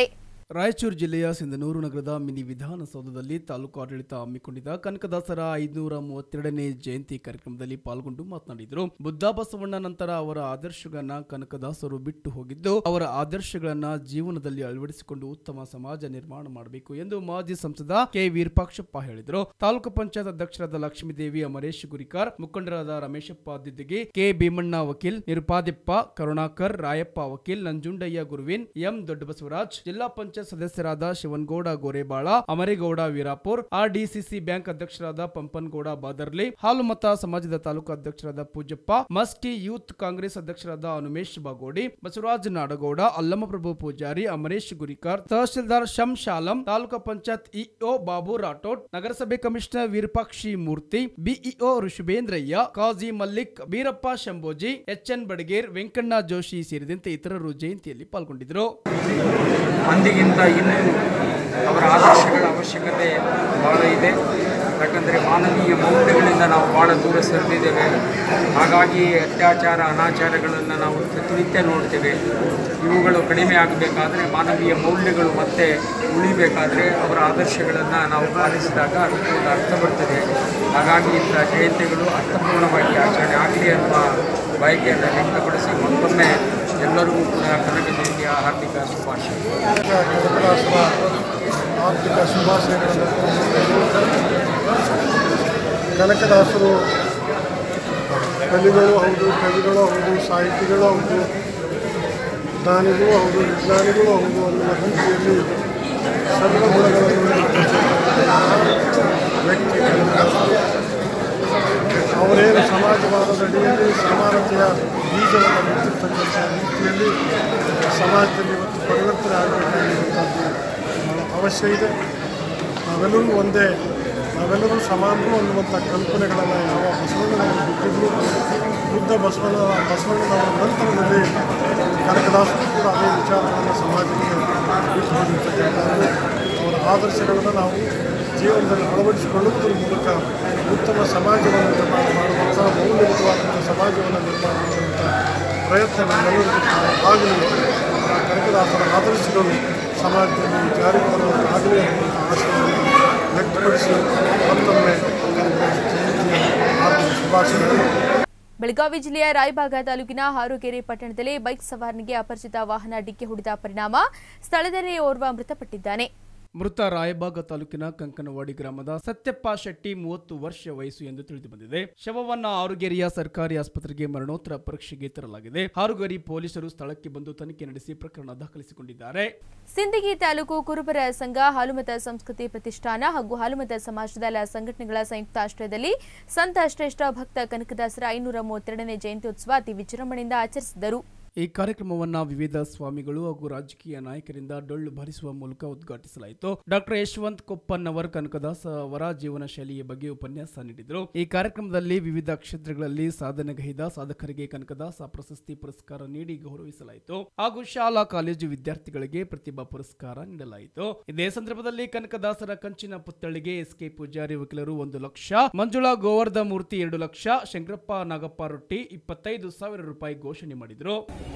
ರಾಯಚೂರು ಜಿಲ್ಲೆಯ ಸಿಂಧನೂರು ನಗರದ ಮಿನಿ ವಿಧಾನಸೌಧದಲ್ಲಿ ತಾಲೂಕು ಆಡಳಿತ ಹಮ್ಮಿಕೊಂಡಿದ್ದ ಕನಕದಾಸರ ಐದುನೂರ ಮೂವತ್ತೆರಡನೇ ಜಯಂತಿ ಕಾರ್ಯಕ್ರಮದಲ್ಲಿ ಪಾಲ್ಗೊಂಡು ಮಾತನಾಡಿದರು ಬುದ್ಧ ಬಸವಣ್ಣ ನಂತರ ಅವರ ಆದರ್ಶಗಳನ್ನ ಕನಕದಾಸರು ಬಿಟ್ಟು ಹೋಗಿದ್ದು ಅವರ ಆದರ್ಶಗಳನ್ನ ಜೀವನದಲ್ಲಿ ಅಳವಡಿಸಿಕೊಂಡು ಉತ್ತಮ ಸಮಾಜ ನಿರ್ಮಾಣ ಮಾಡಬೇಕು ಎಂದು ಮಾಜಿ ಸಂಸದ ಕೆ ವೀರಪಾಕ್ಷಪ್ಪ ಹೇಳಿದರು ತಾಲೂಕು ಪಂಚಾಯತ್ ಅಧ್ಯಕ್ಷರಾದ ಲಕ್ಷ್ಮೀದೇವಿ ಅಮರೇಶ್ ಗುರಿಕಾರ್ ಮುಖಂಡರಾದ ರಮೇಶಪ್ಪ ದಿದ್ದಿಗಿ ಕೆ ಭೀಮಣ್ಣ ವಕೀಲ್ ನಿರುಪಾದಿಪ್ಪ ಕರುಣಾಕರ್ ರಾಯಪ್ಪ ವಕೀಲ್ ನಂಜುಂಡಯ್ಯ ಗುರುವಿನ್ ಎಂ ದೊಡ್ಡಬಸವರಾಜ್ ಜಿಲ್ಲಾ ಪಂಚಾಯತ್ ಸದಸ್ಯರಾದ ಶಿವನಗೌಡ ಗೋರೆಬಾಳ ಅಮರೇಗೌಡ ವೀರಾಪುರ್ ಆರ್ಡಿಸಿಸಿ ಬ್ಯಾಂಕ್ ಅಧ್ಯಕ್ಷರಾದ ಪಂಪನಗೌಡ ಬಾದರ್ಲಿ ಹಾಲುಮತ ಸಮಾಜದ ತಾಲೂಕು ಅಧ್ಯಕ್ಷರಾದ ಪೂಜಪ್ಪ ಮಸ್ಟಿ ಯೂತ್ ಕಾಂಗ್ರೆಸ್ ಅಧ್ಯಕ್ಷರಾದ ಅನುಮೇಶ್ ಬಾಗೋಡಿ ಬಸವರಾಜ್ ನಾಡಗೌಡ ಅಲ್ಲಮಪ್ರಭು ಪೂಜಾರಿ ಅಮರೇಶ್ ಗುರಿಕಾರ್ ತಹಶೀಲ್ದಾರ್ ಶಂ ಶಾಲಂ ತಾಲೂಕು ಪಂಚಾಯತ್ ಇಒ ಬಾಬು ರಾಠೋಡ್ ನಗರಸಭೆ commissioner Virupakshi Murthy BEO Rishabhendraiah Kazi Mallik Beerappa Shambhoji H N Badiger Venkanna Joshi ಸೇರಿದಂತೆ ಇತರರು ಜಯಂತಿಯಲ್ಲಿ ಪಾಲ್ಗೊಂಡಿದ್ದರು
ಅಂದಿಗಿಂತ ಇನ್ನೂ ಅವರ ಆದರ್ಶಗಳ ಅವಶ್ಯಕತೆ ಬಹಳ ಇದೆ ಯಾಕಂದರೆ ಮಾನವೀಯ ಮೌಲ್ಯಗಳಿಂದ ನಾವು ಭಾಳ ದೂರ ಸರಿದಿದ್ದೇವೆ ಹಾಗಾಗಿ ಅತ್ಯಾಚಾರ ಅನಾಚಾರಗಳನ್ನು ನಾವು ಪ್ರತಿನಿತ್ಯ ನೋಡ್ತೇವೆ ಇವುಗಳು ಕಡಿಮೆ ಆಗಬೇಕಾದ್ರೆ ಮಾನವೀಯ ಮೌಲ್ಯಗಳು ಮತ್ತೆ ಉಳಿಬೇಕಾದ್ರೆ ಅವರ ಆದರ್ಶಗಳನ್ನು ನಾವು ಪಾಲಿಸಿದಾಗ ಅದಕ್ಕೆ ಒಂದು ಅರ್ಥ ಬರ್ತದೆ ಹಾಗಾಗಿ ಇಂಥ ಜಯಂತಿಗಳು ಅರ್ಥಪೂರ್ಣವಾಗಿ ಆಚರಣೆ ಆಗಲಿ ಅನ್ನುವ ಬಯಕೆಯನ್ನು ವ್ಯಕ್ತಪಡಿಸಿ ಮತ್ತೊಮ್ಮೆ ಎಲ್ಲರಿಗೂ ಕೂಡ ಕನಕ ಜಯಂತಿಯ ಹಾರ್ದಿಕ ಶುಭಾಶಯ
ಕನಕದಾಸರ ಆರ್ಥಿಕ ಶುಭಾಶಯಗಳನ್ನು ಕನಕದಾಸರು ಕಲಿಗಳು ಹೌದು ಕವಿಗಳು ಹೌದು ಸಾಹಿತಿಗಳು ಹೌದು ಜ್ಞಾನಿಗಳು ಹೌದು ವಿಜ್ಞಾನಿಗಳು ಹೌದು ಅನ್ನುವ ರೀತಿಯಲ್ಲಿ ಸರ್ವ ಗುಣಗಳನ್ನು ವ್ಯಕ್ತಿ ಕನಕದಾಸರು ಅವರೇನು ಸಮಾಜವಾದದ ಅಡಿಯಲ್ಲಿ ಸಮಾನತೆಯ ಬೀಜವನ್ನು ಬಿತ್ತಿರ್ತಕ್ಕಂಥ ರೀತಿಯಲ್ಲಿ ಸಮಾಜದಲ್ಲಿ ಇವತ್ತು ಪರಿವರ್ತನೆ ಆಗಬೇಕಾಗಿರುವಂಥದ್ದು ಬಹಳ ಅವಶ್ಯ ಇದೆ ನಾವೆಲ್ಲರೂ ಒಂದೇ ನಾವೆಲ್ಲರೂ ಸಮಾನರು ಅನ್ನುವಂಥ ಕಲ್ಪನೆಗಳನ್ನು ಯಾವ ಬಸವಣ್ಣನವರು ಬಿಟ್ಟಿದ್ರು ಬುದ್ಧ ಬಸವಣ್ಣ ಬಸವಣ್ಣನವರ ನಂತರದಲ್ಲಿ ಕನಕದಾಸರು ಕೂಡ ಅದೇ ವಿಚಾರಗಳನ್ನು ಸಮಾಜಕ್ಕೆ ಬಿಟ್ಟು ಹೋಗಿರ್ತಕ್ಕಂಥದ್ದು ಅವರ ಆದರ್ಶಗಳನ್ನು ನಾವು ಜೀವನದಲ್ಲಿ ಅಳವಡಿಸಿಕೊಳ್ಳುವುದರ ಮೂಲಕ ಉತ್ತಮ ಸಮಾಜವನ್ನು ನಿರ್ಮಾಣ ಮಾಡುವಂಥ ಮೌಲ್ಯಯುತವಾದಂಥ ಸಮಾಜವನ್ನು ನಿರ್ಮಾಣ ಮಾಡುವಂಥ ಪ್ರಯತ್ನ ನಮ್ಮೆಲ್ಲರಿಗೂ ಆಗಲಿ ಆ ಕನಕದಾಸರ ಆದರ್ಶಗಳು ಸಮಾಜದಲ್ಲಿ ಜಾರಿ ಬರುವಂಥ ಆಗಲಿ ಅನ್ನುವಂಥ ಆಶಯವನ್ನು ವ್ಯಕ್ತಪಡಿಸಿ ಮತ್ತೊಮ್ಮೆ ಕನಕದಾಸ ಜಯಂತಿಯ ಹಾರ್ದಿಕ ಶುಭಾಶಯಗಳು
ಬೆಳಗಾವಿ ಜಿಲ್ಲೆಯ ರಾಯಬಾಗ ತಾಲೂಕಿನ ಹಾರುಗೆರೆ ಪಟ್ಟಣದಲ್ಲಿ ಬೈಕ್ ಸವಾರನಿಗೆ ಅಪರಿಚಿತ ವಾಹನ ಡಿಕ್ಕಿ ಹೊಡೆದ ಪರಿಣಾಮ ಸ್ಥಳದಲ್ಲೇ ಓರ್ವ ಮೃತಪಟ್ಟಿದ್ದಾನೆ
ಮೃತ ರಾಯಬಾಗ ತಾಲೂಕಿನ ಕಂಕನವಾಡಿ ಗ್ರಾಮದ ಸತ್ಯಪ್ಪ ಶೆಟ್ಟಿ ಮೂವತ್ತು ವರ್ಷ ವಯಸ್ಸು ಎಂದು ತಿಳಿದು ಬಂದಿದೆ ಶವವನ್ನ ಆರುಗೇರಿಯ ಸರ್ಕಾರಿ ಆಸ್ಪತ್ರೆಗೆ ಮರಣೋತ್ತರ ಪರೀಕ್ಷೆಗೆ ತರಲಾಗಿದೆ ಹಾರುಗೇರಿ ಪೊಲೀಸರು ಸ್ಥಳಕ್ಕೆ ಬಂದು ತನಿಖೆ ನಡೆಸಿ ಪ್ರಕರಣ ದಾಖಲಿಸಿಕೊಂಡಿದ್ದಾರೆ
ಸಿಂದಗಿ ತಾಲೂಕು ಕುರುಬರ ಸಂಘ ಹಾಲುಮತ ಸಂಸ್ಕೃತಿ ಪ್ರತಿಷ್ಠಾನ ಹಾಗೂ ಹಾಲುಮತ ಸಮಾಜದ ಎಲ್ಲ ಸಂಘಟನೆಗಳ ಸಂಯುಕ್ತ ಆಶ್ರಯದಲ್ಲಿ ಸಂತ ಶ್ರೇಷ್ಠ ಭಕ್ತ ಕನಕದಾಸರ ಐನೂರ ಮೂವತ್ತೆರಡನೇ ಜಯಂತ್ಯೋತ್ಸವ ಅತಿ ವಿಜೃಂಭಣೆಯಿಂದ ಆಚರಿಸಿದರು
ಈ ಕಾರ್ಯಕ್ರಮವನ್ನ ವಿವಿಧ ಸ್ವಾಮಿಗಳು ಹಾಗೂ ರಾಜಕೀಯ ನಾಯಕರಿಂದ ಡೊಳ್ಳು ಭರಿಸುವ ಮೂಲಕ ಉದ್ಘಾಟಿಸಲಾಯಿತು ಡಾಕ್ಟರ್ ಯಶವಂತ್ ಕೊಪ್ಪನ್ನವರ್ ಕನಕದಾಸ ಅವರ ಜೀವನ ಶೈಲಿಯ ಬಗ್ಗೆ ಉಪನ್ಯಾಸ ನೀಡಿದರು ಈ ಕಾರ್ಯಕ್ರಮದಲ್ಲಿ ವಿವಿಧ ಕ್ಷೇತ್ರಗಳಲ್ಲಿ ಸಾಧನೆಗೈದ ಸಾಧಕರಿಗೆ ಕನಕದಾಸ ಪ್ರಶಸ್ತಿ ಪುರಸ್ಕಾರ ನೀಡಿ ಗೌರವಿಸಲಾಯಿತು ಹಾಗೂ ಶಾಲಾ ಕಾಲೇಜು ವಿದ್ಯಾರ್ಥಿಗಳಿಗೆ ಪ್ರತಿಭಾ ಪುರಸ್ಕಾರ ನೀಡಲಾಯಿತು ಇದೇ ಸಂದರ್ಭದಲ್ಲಿ ಕನಕದಾಸರ ಕಂಚಿನ ಪುತ್ಥಳಿಗೆ ಎಸ್ಕೆ ಪೂಜಾರಿ ವಕೀಲರು ಒಂದು ಲಕ್ಷ ಮಂಜುಳಾ ಗೋವರ್ಧ ಮೂರ್ತಿ ಎರಡು ಲಕ್ಷ ಶಂಕರಪ್ಪ ನಾಗಪ್ಪ ರೊಟ್ಟಿ ಇಪ್ಪತ್ತೈದು ಸಾವಿರ ರೂಪಾಯಿ ಘೋಷಣೆ ಮಾಡಿದರು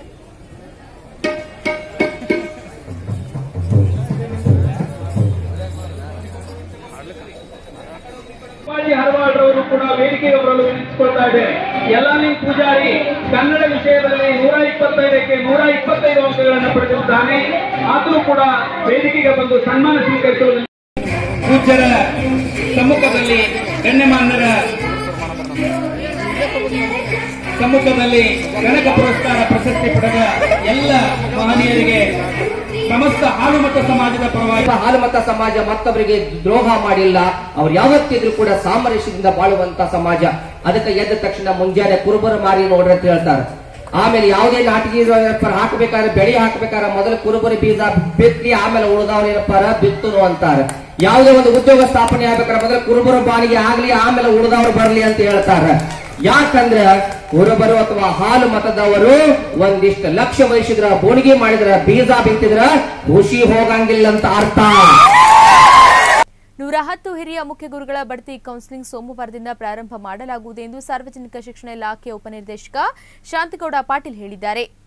ಶಿವಾಜಿ ಹರವಾಡ್ರವರು ಕೂಡ ವೇದಿಕೆಗೆ ಬರಲು ವಿನಿಸಿಕೊಳ್ತಾ ಇದ್ದೇನೆ ಯಲಾನಿಂಗ್ ಪೂಜಾರಿ ಕನ್ನಡ ವಿಷಯದಲ್ಲಿ ನೂರ ಇಪ್ಪತ್ತೈದಕ್ಕೆ ನೂರ ಇಪ್ಪತ್ತೈದು ಅಂಕಗಳನ್ನು ಪಡೆದಿದ್ದಾನೆ ಆದರೂ ಕೂಡ ವೇದಿಕೆಗೆ ಬಂದು ಸನ್ಮಾನ ಸ್ವೀಕರಿಸಲು ಪೂಜ್ಯರ ಸಮ್ಮುಖದಲ್ಲಿ ಗಣ್ಯಮಾನ್ಯರ ಸಮ್ಮುಖದಲ್ಲಿ ಕನಕ ಪುರಸ್ಕಾರ ಪ್ರಶಸ್ತಿ ಪಡೆದ ಎಲ್ಲ ಮಹನೀಯರಿಗೆ ಸಮಸ್ತ ಹಾಲುಮತ ಸಮಾಜದ ಪರವಾಗಿ
ಹಾಲುಮತ ಸಮಾಜ ಮತ್ತೊಬ್ಬರಿಗೆ ದ್ರೋಹ ಮಾಡಿಲ್ಲ ಅವ್ರು ಯಾವತ್ತಿದ್ರು ಕೂಡ ಸಾಮರಸ್ಯದಿಂದ ಬಾಳುವಂತ ಸಮಾಜ ಅದಕ್ಕೆ ಎದ್ದ ತಕ್ಷಣ ಮುಂಜಾನೆ ಕುರುಬರ ಮಾರಿ ನೋಡ್ರಿ ಅಂತ ಹೇಳ್ತಾರೆ ಆಮೇಲೆ ಯಾವುದೇ ನಾಟಿಗೆ ಹಾಕಬೇಕಾದ್ರೆ ಬೆಳೆ ಹಾಕಬೇಕಾದ್ರೆ ಮೊದಲು ಕುರುಬರಿ ಬೀಜ ಬಿತ್ತಿ ಆಮೇಲೆ ಉಳಿದವ್ರು ಏನಪ್ಪಾರ ಬಿತ್ತುನು ಅಂತಾರೆ ಯಾವುದೇ ಒಂದು ಉದ್ಯೋಗ ಸ್ಥಾಪನೆ ಆಗ್ಬೇಕಾದ್ರೆ ಮೊದಲು ಕುರುಬರ ಬಾಣಿಗೆ ಆಗ್ಲಿ ಆಮೇಲೆ ಉಳಿದವ್ರು ಬರ್ಲಿ ಅಂತ ಹೇಳ್ತಾರೆ ಯಾಕಂದ್ರೆ ಕುರುಬರು ಅಥವಾ ಹಾಲು ಮತದವರು ಒಂದಿಷ್ಟು ಲಕ್ಷ ವಹಿಸಿದ್ರ ಬೋಣಿಗೆ ಮಾಡಿದ್ರ ಬೀಜ ಬಿತ್ತಿದ್ರ ಖುಷಿ ಹೋಗಂಗಿಲ್ಲ ಅಂತ ಅರ್ಥ
ನೂರ ಹತ್ತು ಹಿರಿಯ ಮುಖ್ಯ ಗುರುಗಳ ಬಡ್ತಿ ಕೌನ್ಸಿಲಿಂಗ್ ಸೋಮವಾರದಿಂದ ಪ್ರಾರಂಭ ಮಾಡಲಾಗುವುದು ಎಂದು ಸಾರ್ವಜನಿಕ ಶಿಕ್ಷಣ ಇಲಾಖೆ ಉಪನಿರ್ದೇಶಕ ಶಾಂತಗೌಡ ಪಾಟೀಲ್ ಹೇಳಿದ್ದಾರೆ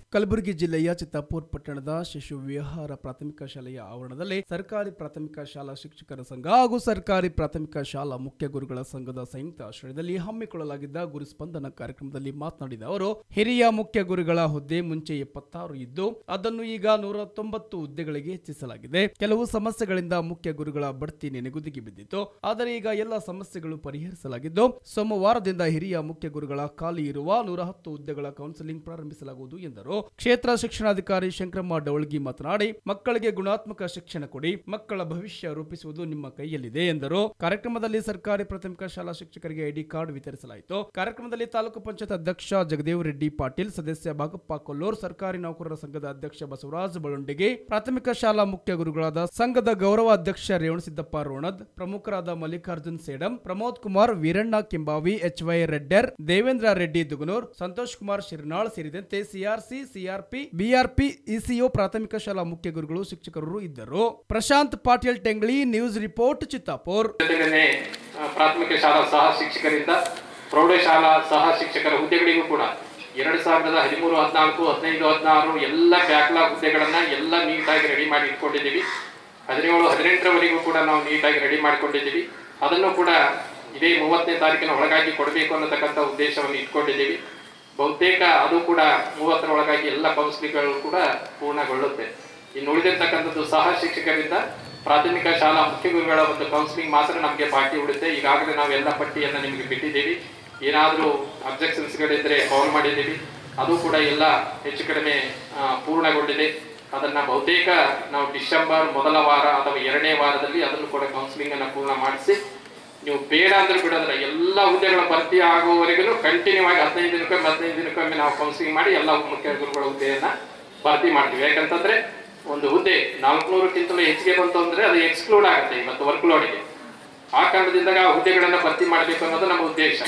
ಕಲಬುರಗಿ ಜಿಲ್ಲೆಯ ಚಿತ್ತಾಪುರ್ ಪಟ್ಟಣದ ಶಿಶು ವಿಹಾರ ಪ್ರಾಥಮಿಕ ಶಾಲೆಯ ಆವರಣದಲ್ಲಿ ಸರ್ಕಾರಿ ಪ್ರಾಥಮಿಕ ಶಾಲಾ ಶಿಕ್ಷಕರ ಸಂಘ ಹಾಗೂ ಸರ್ಕಾರಿ ಪ್ರಾಥಮಿಕ ಶಾಲಾ ಮುಖ್ಯ ಗುರುಗಳ ಸಂಘದ ಸಂಯುಕ್ತ ಆಶ್ರಯದಲ್ಲಿ ಹಮ್ಮಿಕೊಳ್ಳಲಾಗಿದ್ದ ಗುರುಸ್ಪಂದನ ಕಾರ್ಯಕ್ರಮದಲ್ಲಿ ಮಾತನಾಡಿದ ಅವರು ಹಿರಿಯ ಮುಖ್ಯ ಗುರುಗಳ ಹುದ್ದೆ ಮುಂಚೆ ಎಪ್ಪತ್ತಾರು ಇದ್ದು ಅದನ್ನು ಈಗ ನೂರ ತೊಂಬತ್ತು ಹುದ್ದೆಗಳಿಗೆ ಹೆಚ್ಚಿಸಲಾಗಿದೆ ಕೆಲವು ಸಮಸ್ಯೆಗಳಿಂದ ಮುಖ್ಯ ಗುರುಗಳ ಬಡ್ತಿ ನೆನೆಗುದಿಗೆ ಬಿದ್ದಿತ್ತು ಆದರೆ ಈಗ ಎಲ್ಲ ಸಮಸ್ಯೆಗಳು ಪರಿಹರಿಸಲಾಗಿದ್ದು ಸೋಮವಾರದಿಂದ ಹಿರಿಯ ಮುಖ್ಯ ಗುರುಗಳ ಖಾಲಿ ಇರುವ ನೂರ ಹತ್ತು ಹುದ್ದೆಗಳ ಕೌನ್ಸಿಲಿಂಗ್ ಪ್ರಾರಂಭಿಸಲಾಗುವುದು ಎಂದರು ಕ್ಷೇತ್ರ ಶಿಕ್ಷಣಾಧಿಕಾರಿ ಶಂಕರಮ್ಮ ಡವಳ್ಗಿ ಮಾತನಾಡಿ ಮಕ್ಕಳಿಗೆ ಗುಣಾತ್ಮಕ ಶಿಕ್ಷಣ ಕೊಡಿ ಮಕ್ಕಳ ಭವಿಷ್ಯ ರೂಪಿಸುವುದು ನಿಮ್ಮ ಕೈಯಲ್ಲಿದೆ ಎಂದರು ಕಾರ್ಯಕ್ರಮದಲ್ಲಿ ಸರ್ಕಾರಿ ಪ್ರಾಥಮಿಕ ಶಾಲಾ ಶಿಕ್ಷಕರಿಗೆ ಐಡಿ ಕಾರ್ಡ್ ವಿತರಿಸಲಾಯಿತು ಕಾರ್ಯಕ್ರಮದಲ್ಲಿ ತಾಲೂಕು ಪಂಚಾಯತ್ ಅಧ್ಯಕ್ಷ ಜಗದೇವ್ ರೆಡ್ಡಿ ಪಾಟೀಲ್ ಸದಸ್ಯ ಭಾಗಪ್ಪ ಕೊಲ್ಲೂರ್ ಸರ್ಕಾರಿ ನೌಕರರ ಸಂಘದ ಅಧ್ಯಕ್ಷ ಬಸವರಾಜ್ ಬಳೊಂಡಿಗೆ ಪ್ರಾಥಮಿಕ ಶಾಲಾ ಮುಖ್ಯ ಗುರುಗಳಾದ ಸಂಘದ ಗೌರವ ಅಧ್ಯಕ್ಷ ರೇವಣಸಿದ್ದಪ್ಪ ರೋಣದ್ ಪ್ರಮುಖರಾದ ಮಲ್ಲಿಕಾರ್ಜುನ್ ಸೇಡಂ ಪ್ರಮೋದ್ ಕುಮಾರ್ ವೀರಣ್ಣ ಕೆಂಬಾವಿ ಎಚ್ ವೈ ರೆಡ್ಡರ್ ದೇವೇಂದ್ರ ರೆಡ್ಡಿ ದುಗನೂರ್ ಸಂತೋಷ್ ಕುಮಾರ್ ಶಿರ್ನಾಳ್ ಸೇರಿದಂತೆ ಸಿಆರ್ಸಿ ಸಿಆರ್ಪಿ ಬಿಆರ್ಪಿ ಇಸಿಒ ಪ್ರಾಥಮಿಕ ಶಾಲಾ ಮುಖ್ಯ ಗುರುಗಳು ಶಿಕ್ಷಕರು ಇದ್ದರು ಪ್ರಶಾಂತ್ ಪಾಟೀಲ್ ಟೆಂಗ್ಳಿ ನ್ಯೂಸ್ ರಿಪೋರ್ಟ್ ಚಿತ್ತಾಪುರ್
ಜೊತೆಗೇನೆ ಆ, ಪ್ರಾಥಮಿಕ ಶಾಲಾ ಸಹ ಶಿಕ್ಷಕರಿಂದ ಪ್ರೌಢಶಾಲಾ ಸಹ ಶಿಕ್ಷಕರ ಹುದ್ದೆಗಳಿಗೂ ಕೂಡ ಎರಡು ಸಾವಿರದ ಹದಿಮೂರು ಹದಿನಾಲ್ಕು ಹದಿನೈದು ಹದಿನಾರು ಎಲ್ಲ ಬ್ಯಾಕ್ಲಾಗ್ ಹುದ್ದೆಗಳನ್ನ ಎಲ್ಲ ನೀಟಾಗಿ ರೆಡಿ ಮಾಡಿ ಇಟ್ಕೊಂಡಿದ್ದೀವಿ ಹದಿನೇಳು ಹದಿನೆಂಟರವರೆಗೂ ಕೂಡ ನಾವು ನೀಟಾಗಿ ರೆಡಿ ಮಾಡಿಕೊಂಡಿದ್ದೀವಿ ಅದನ್ನು ಕೂಡ ಇದೇ ಮೂವತ್ತನೇ ತಾರೀಕಿನ ಒಳಗಾಗಿ ಕೊಡಬೇಕು ಅನ್ನತಕ್ಕಂಥ ಉದ್ದೇಶವನ್ನು ಇಟ್ಕೊಂಡಿದ್ದೀವಿ ಬಹುತೇಕ ಅದು ಕೂಡ ಮೂವತ್ತರ ಒಳಗಾಗಿ ಎಲ್ಲ ಕೌನ್ಸಿಲಿಂಗ್ಗಳು ಕೂಡ ಪೂರ್ಣಗೊಳ್ಳುತ್ತೆ ಇನ್ನು ಉಳಿದಿರ್ತಕ್ಕಂಥದ್ದು ಸಹ ಶಿಕ್ಷಕರಿಂದ ಪ್ರಾಥಮಿಕ ಶಾಲಾ ಮುಖ್ಯ ಗುರುಗಳ ಒಂದು ಕೌನ್ಸಿಲಿಂಗ್ ಮಾತ್ರ ನಮಗೆ ಬಾಕಿ ಉಳಿತೆ ಈಗಾಗಲೇ ನಾವು ಎಲ್ಲ ಪಟ್ಟಿಯನ್ನು ನಿಮಗೆ ಬಿಟ್ಟಿದ್ದೀವಿ ಏನಾದರೂ ಅಬ್ಜೆಕ್ಷನ್ಸ್ಗಳಿದ್ರೆ ಕಾಲ್ ಮಾಡಿದ್ದೀವಿ ಅದು ಕೂಡ ಎಲ್ಲ ಹೆಚ್ಚು ಕಡಿಮೆ ಆ, ಪೂರ್ಣಗೊಂಡಿದೆ ಅದನ್ನ ಬಹುತೇಕ ನಾವು ಡಿಸೆಂಬರ್ ಮೊದಲ ವಾರ ಅಥವಾ ಎರಡನೇ ವಾರದಲ್ಲಿ ಅದನ್ನು ಕೂಡ ಕೌನ್ಸಿಲಿಂಗ್ ಅನ್ನ ಪೂರ್ಣ ಮಾಡಿಸಿ ನೀವು ಬೇಡ ಅಂದ್ರೆ ಬಿಡೋದ್ರ ಎಲ್ಲ ಹುದ್ದೆಗಳ ಭರ್ತಿ ಆಗುವವರೆಗೂ ಕಂಟಿನ್ಯೂ ಆಗಿ ಹದಿನೈದು ದಿನಕ್ಕೊಮ್ಮೆ ಹದಿನೈದು ದಿನಕ್ಕೊಮ್ಮೆ ನಾವು ಕೌನ್ಸಿಲಿಂಗ್ ಮಾಡಿ ಎಲ್ಲ ಮುಖ್ಯ ಗುರುಗಳ ಹುದ್ದೆಯನ್ನ ಭರ್ತಿ ಮಾಡ್ತೀವಿ ಯಾಕಂತಂದ್ರೆ ಒಂದು ಹುದ್ದೆ ನಾಲ್ಕುನೂರಕ್ಕಿಂತಲೂ ಹೆಚ್ಚಿಗೆ ಬಂತು ಅಂದ್ರೆ ಅದು ಎಕ್ಸ್ಕ್ಲೂಡ್ ಆಗುತ್ತೆ ಇವತ್ತು ವರ್ಕ್ ಲೋಡ್ಗೆ ಆ ಕಾರಣದಿಂದ ಆ ಹುದ್ದೆಗಳನ್ನ ಭರ್ತಿ ಮಾಡಬೇಕು ಅನ್ನೋದು ನಮ್ಮ ಉದ್ದೇಶ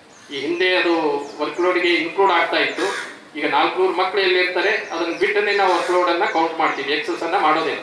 ಈ ಹಿಂದೆ ಅದು ವರ್ಕ್ ಲೋಡ್ಗೆ ಇನ್ಕ್ಲೂಡ್ ಆಗ್ತಾ ಇತ್ತು ಈಗ ನಾಲ್ಕುನೂರು ಮಕ್ಕಳು ಎಲ್ಲಿ ಇರ್ತಾರೆ ಅದನ್ನ ಬಿಟ್ಟನೆ ನಾವು ವರ್ಕ್ ಲೋಡ್ ಅನ್ನ ಕೌಂಟ್ ಮಾಡ್ತೀವಿ ಎಕ್ಸಸ್ ಅನ್ನ ಮಾಡೋದಿಲ್ಲ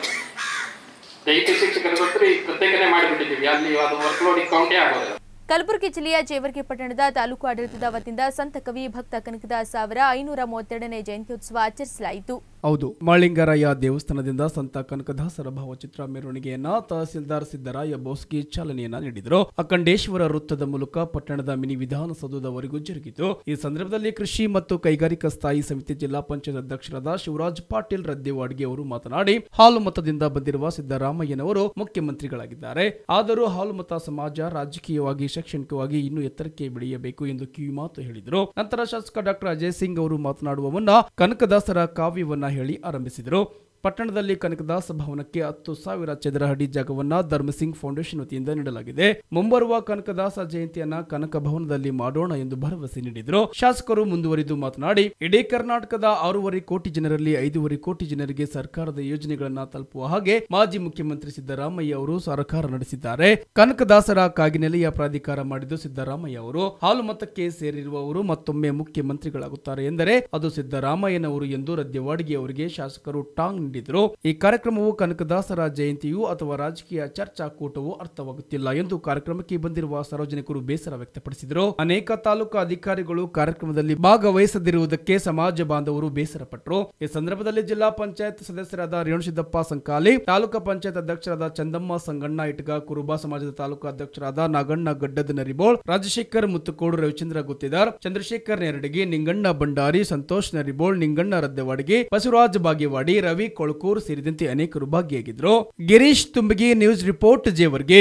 ದೈಹಿಕ ಶಿಕ್ಷಕರ ಹತ್ರ ಈ ಪ್ರತ್ಯೇಕನೆ ಮಾಡಿಬಿಟ್ಟಿದ್ದೀವಿ ಅಲ್ಲಿ ಅದು ವರ್ಕ್ ಲೋಡ್ ಕೌಂಟೇ ಆಗೋದಿಲ್ಲ
ಕಲಬುರಗಿ ಜಿಲ್ಲೆಯ ಜೇವರ್ಗಿ ಪಟ್ಟಣದ ತಾಲೂಕು ಆಡಳಿತದ ವತಿಯಿಂದ ಸಂತ ಕವಿ ಭಕ್ತ ಕನಕದಾಸ ಅವರ ಐನೂರ ಮೂವತ್ತೆರಡನೇ ಜಯಂತ್ಯೋತ್ಸವ ಆಚರಿಸಲಾಯಿತು
ಹೌದು ಮಾಳಿಂಗರಾಯ ದೇವಸ್ಥಾನದಿಂದ ಸಂತ ಕನಕದಾಸರ ಭಾವಚಿತ್ರ ಮೆರವಣಿಗೆಯನ್ನ ತಹಸೀಲ್ದಾರ್ ಸಿದ್ದರಾಯ ಬೋಸ್ಗಿ ಚಾಲನೆಯನ್ನ ನೀಡಿದರು ಅಖಂಡೇಶ್ವರ ವೃತ್ತದ ಮೂಲಕ ಪಟ್ಟಣದ ಮಿನಿ ವಿಧಾನಸೌಧದವರೆಗೂ ಜರುಗಿತು ಈ ಸಂದರ್ಭದಲ್ಲಿ ಕೃಷಿ ಮತ್ತು ಕೈಗಾರಿಕಾ ಸ್ಥಾಯಿ ಸಮಿತಿ ಜಿಲ್ಲಾ ಪಂಚಾಯತ್ ಅಧ್ಯಕ್ಷರಾದ ಶಿವರಾಜ್ ಪಾಟೀಲ್ ರದ್ದೇವಾಡ್ಗಿ ಅವರು ಮಾತನಾಡಿ ಹಾಲು ಮತದಿಂದ ಬಂದಿರುವ ಸಿದ್ದರಾಮಯ್ಯನವರು ಮುಖ್ಯಮಂತ್ರಿಗಳಾಗಿದ್ದಾರೆ ಆದರೂ ಹಾಲು ಮತ ಸಮಾಜ ರಾಜಕೀಯವಾಗಿ ಶೈಕ್ಷಣಿಕವಾಗಿ ಇನ್ನೂ ಎತ್ತರಕ್ಕೆ ಬೆಳೆಯಬೇಕು ಎಂದು ಕಿವಿಮಾತು ಹೇಳಿದರು ನಂತರ ಶಾಸಕ ಡಾಕ್ಟರ್ ಅಜಯ್ ಸಿಂಗ್ ಅವರು ಮಾತನಾಡುವ ಮುನ್ನ ಕನಕದಾಸರ ಕಾವ್ಯವನ್ನ ಹೇಳಿ ಆರಂಭಿಸಿದರು ಪಟ್ಟಣದಲ್ಲಿ ಕನಕದಾಸ ಭವನಕ್ಕೆ ಹತ್ತು ಸಾವಿರ ಚದರ ಅಡಿ ಜಾಗವನ್ನ ಧರ್ಮಸಿಂಗ್ ಫೌಂಡೇಶನ್ ವತಿಯಿಂದ ನೀಡಲಾಗಿದೆ ಮುಂಬರುವ ಕನಕದಾಸ ಜಯಂತಿಯನ್ನ ಕನಕ ಭವನದಲ್ಲಿ ಮಾಡೋಣ ಎಂದು ಭರವಸೆ ನೀಡಿದರು ಶಾಸಕರು ಮುಂದುವರಿದು ಮಾತನಾಡಿ ಇಡೀ ಕರ್ನಾಟಕದ ಆರೂವರೆ ಕೋಟಿ ಜನರಲ್ಲಿ ಐದೂವರೆ ಕೋಟಿ ಜನರಿಗೆ ಸರ್ಕಾರದ ಯೋಜನೆಗಳನ್ನ ತಲುಪುವ ಹಾಗೆ ಮಾಜಿ ಮುಖ್ಯಮಂತ್ರಿ ಸಿದ್ದರಾಮಯ್ಯ ಅವರು ಸರ್ಕಾರ ನಡೆಸಿದ್ದಾರೆ ಕನಕದಾಸರ ಕಾಗಿನೆಲೆಯ ಪ್ರಾಧಿಕಾರ ಮಾಡಿದ್ದು ಸಿದ್ದರಾಮಯ್ಯ ಅವರು ಹಾಲು ಮತಕ್ಕೆ ಸೇರಿರುವವರು ಮತ್ತೊಮ್ಮೆ ಮುಖ್ಯಮಂತ್ರಿಗಳಾಗುತ್ತಾರೆ ಎಂದರೆ ಅದು ಸಿದ್ದರಾಮಯ್ಯನವರು ಎಂದು ರದ್ಯವಾಡಿಗೆ ಅವರಿಗೆ ಶಾಸಕರು ಟಾಂಗ್ ನೀಡಿದರು ಈ ಕಾರ್ಯಕ್ರಮವು ಕನಕದಾಸರ ಜಯಂತಿಯು ಅಥವಾ ರಾಜಕೀಯ ಚರ್ಚಾಕೂಟವೂ ಅರ್ಥವಾಗುತ್ತಿಲ್ಲ ಎಂದು ಕಾರ್ಯಕ್ರಮಕ್ಕೆ ಬಂದಿರುವ ಸಾರ್ವಜನಿಕರು ಬೇಸರ ವ್ಯಕ್ತಪಡಿಸಿದರು ಅನೇಕ ತಾಲೂಕು ಅಧಿಕಾರಿಗಳು ಕಾರ್ಯಕ್ರಮದಲ್ಲಿ ಭಾಗವಹಿಸದಿರುವುದಕ್ಕೆ ಸಮಾಜ ಬಾಂಧವರು ಬೇಸರಪಟ್ಟರು ಈ ಸಂದರ್ಭದಲ್ಲಿ ಜಿಲ್ಲಾ ಪಂಚಾಯತ್ ಸದಸ್ಯರಾದ ರೇಣುಸಿದ್ದಪ್ಪ ಸಂಕಾಲಿ ತಾಲೂಕು ಪಂಚಾಯತ್ ಅಧ್ಯಕ್ಷರಾದ ಚಂದಮ್ಮ ಸಂಗಣ್ಣ ಇಟ್ಗ ಕುರುಬಾ ಸಮಾಜದ ತಾಲೂಕು ಅಧ್ಯಕ್ಷರಾದ ನಾಗಣ್ಣ ಗಡ್ಡದ ನರಿಬೋಳ್ ರಾಜಶೇಖರ್ ಮುತ್ತುಕೋಡು ರವಿಚಂದ್ರ ಗುತ್ತಿದಾರ್ ಚಂದ್ರಶೇಖರ್ ನೆರಡಗಿ ನಿಂಗಣ್ಣ ಭಂಡಾರಿ ಸಂತೋಷ್ ನರಿಬೋಳ್ ನಿಂಗಣ್ಣ ರದ್ದವಾಡಿಗೆ ಬಸವರಾಜ್ ಬಾಗೇವಾಡಿ ರವಿ ಕೊಳಕೂರ್ ಸೇರಿದಂತೆ ಅನೇಕರು ಭಾಗಿಯಾಗಿದ್ರು ಗಿರೀಶ್ ತುಂಬಿಗಿ ನ್ಯೂಸ್ ರಿಪೋರ್ಟ್ ಜೇವರ್ಗೆ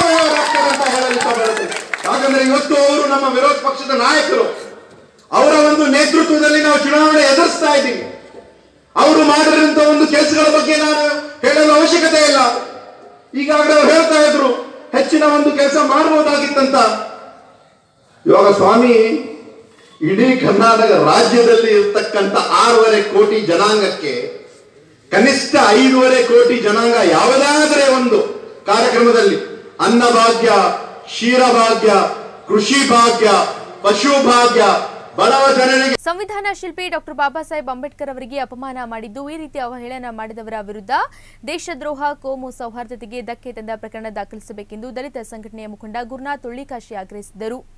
ಯಾಕಂದ್ರೆ ಇವತ್ತು ಅವರು ನಮ್ಮ ವಿರೋಧ ಪಕ್ಷದ ನಾಯಕರು ಅವರ ಒಂದು ನೇತೃತ್ವದಲ್ಲಿ ನಾವು ಚುನಾವಣೆ ಎದುರಿಸ್ತಾ ಇದ್ದೀವಿ ಅವರು ಮಾಡಿದಂತ ಒಂದು ಕೆಲಸಗಳ ಬಗ್ಗೆ ನಾನು ಹೇಳಲು ಅವಶ್ಯಕತೆ ಇಲ್ಲ ಈಗಾಗಲೇ ಅವ್ರು ಹೇಳ್ತಾ ಇದ್ರು ಹೆಚ್ಚಿನ ಒಂದು ಕೆಲಸ ಮಾಡಬಹುದಾಗಿತ್ತಂತ ಇವಾಗ ಸ್ವಾಮಿ ಇಡೀ ಕರ್ನಾಟಕ ರಾಜ್ಯದಲ್ಲಿ ಇರ್ತಕ್ಕಂಥ ಆರೂವರೆ ಕೋಟಿ ಜನಾಂಗಕ್ಕೆ ಕನಿಷ್ಠ ಐದೂವರೆ ಕೋಟಿ ಜನಾಂಗ ಯಾವುದಾದರೆ ಒಂದು ಕಾರ್ಯಕ್ರಮದಲ್ಲಿ ಅನ್ನಭಾಗ್ಯ ಕ್ಷೀರಭಾಗ್ಯ ಕೃಷಿ ಭಾಗ್ಯ ಪಶು ಭಾಗ್ಯ ಬಡವ ಜನರಿಗೆ
ಸಂವಿಧಾನ ಶಿಲ್ಪಿ ಡಾಕ್ಟರ್ ಬಾಬಾ ಸಾಹೇಬ್ ಅಂಬೇಡ್ಕರ್ ಅವರಿಗೆ ಅಪಮಾನ ಮಾಡಿದ್ದು ಈ ರೀತಿ ಅವಹೇಳನ ಮಾಡಿದವರ ವಿರುದ್ಧ ದೇಶದ್ರೋಹ ಕೋಮು ಸೌಹಾರ್ದತೆಗೆ ಧಕ್ಕೆ ತಂದ ಪ್ರಕರಣ ದಾಖಲಿಸಬೇಕೆಂದು ದಲಿತ ಸಂಘಟನೆಯ ಮುಖಂಡ ಗುರುನಾಥ್ ಉಳ್ಳಿಕಾಶಿ ಆಗ್ರಹಿಸಿದರು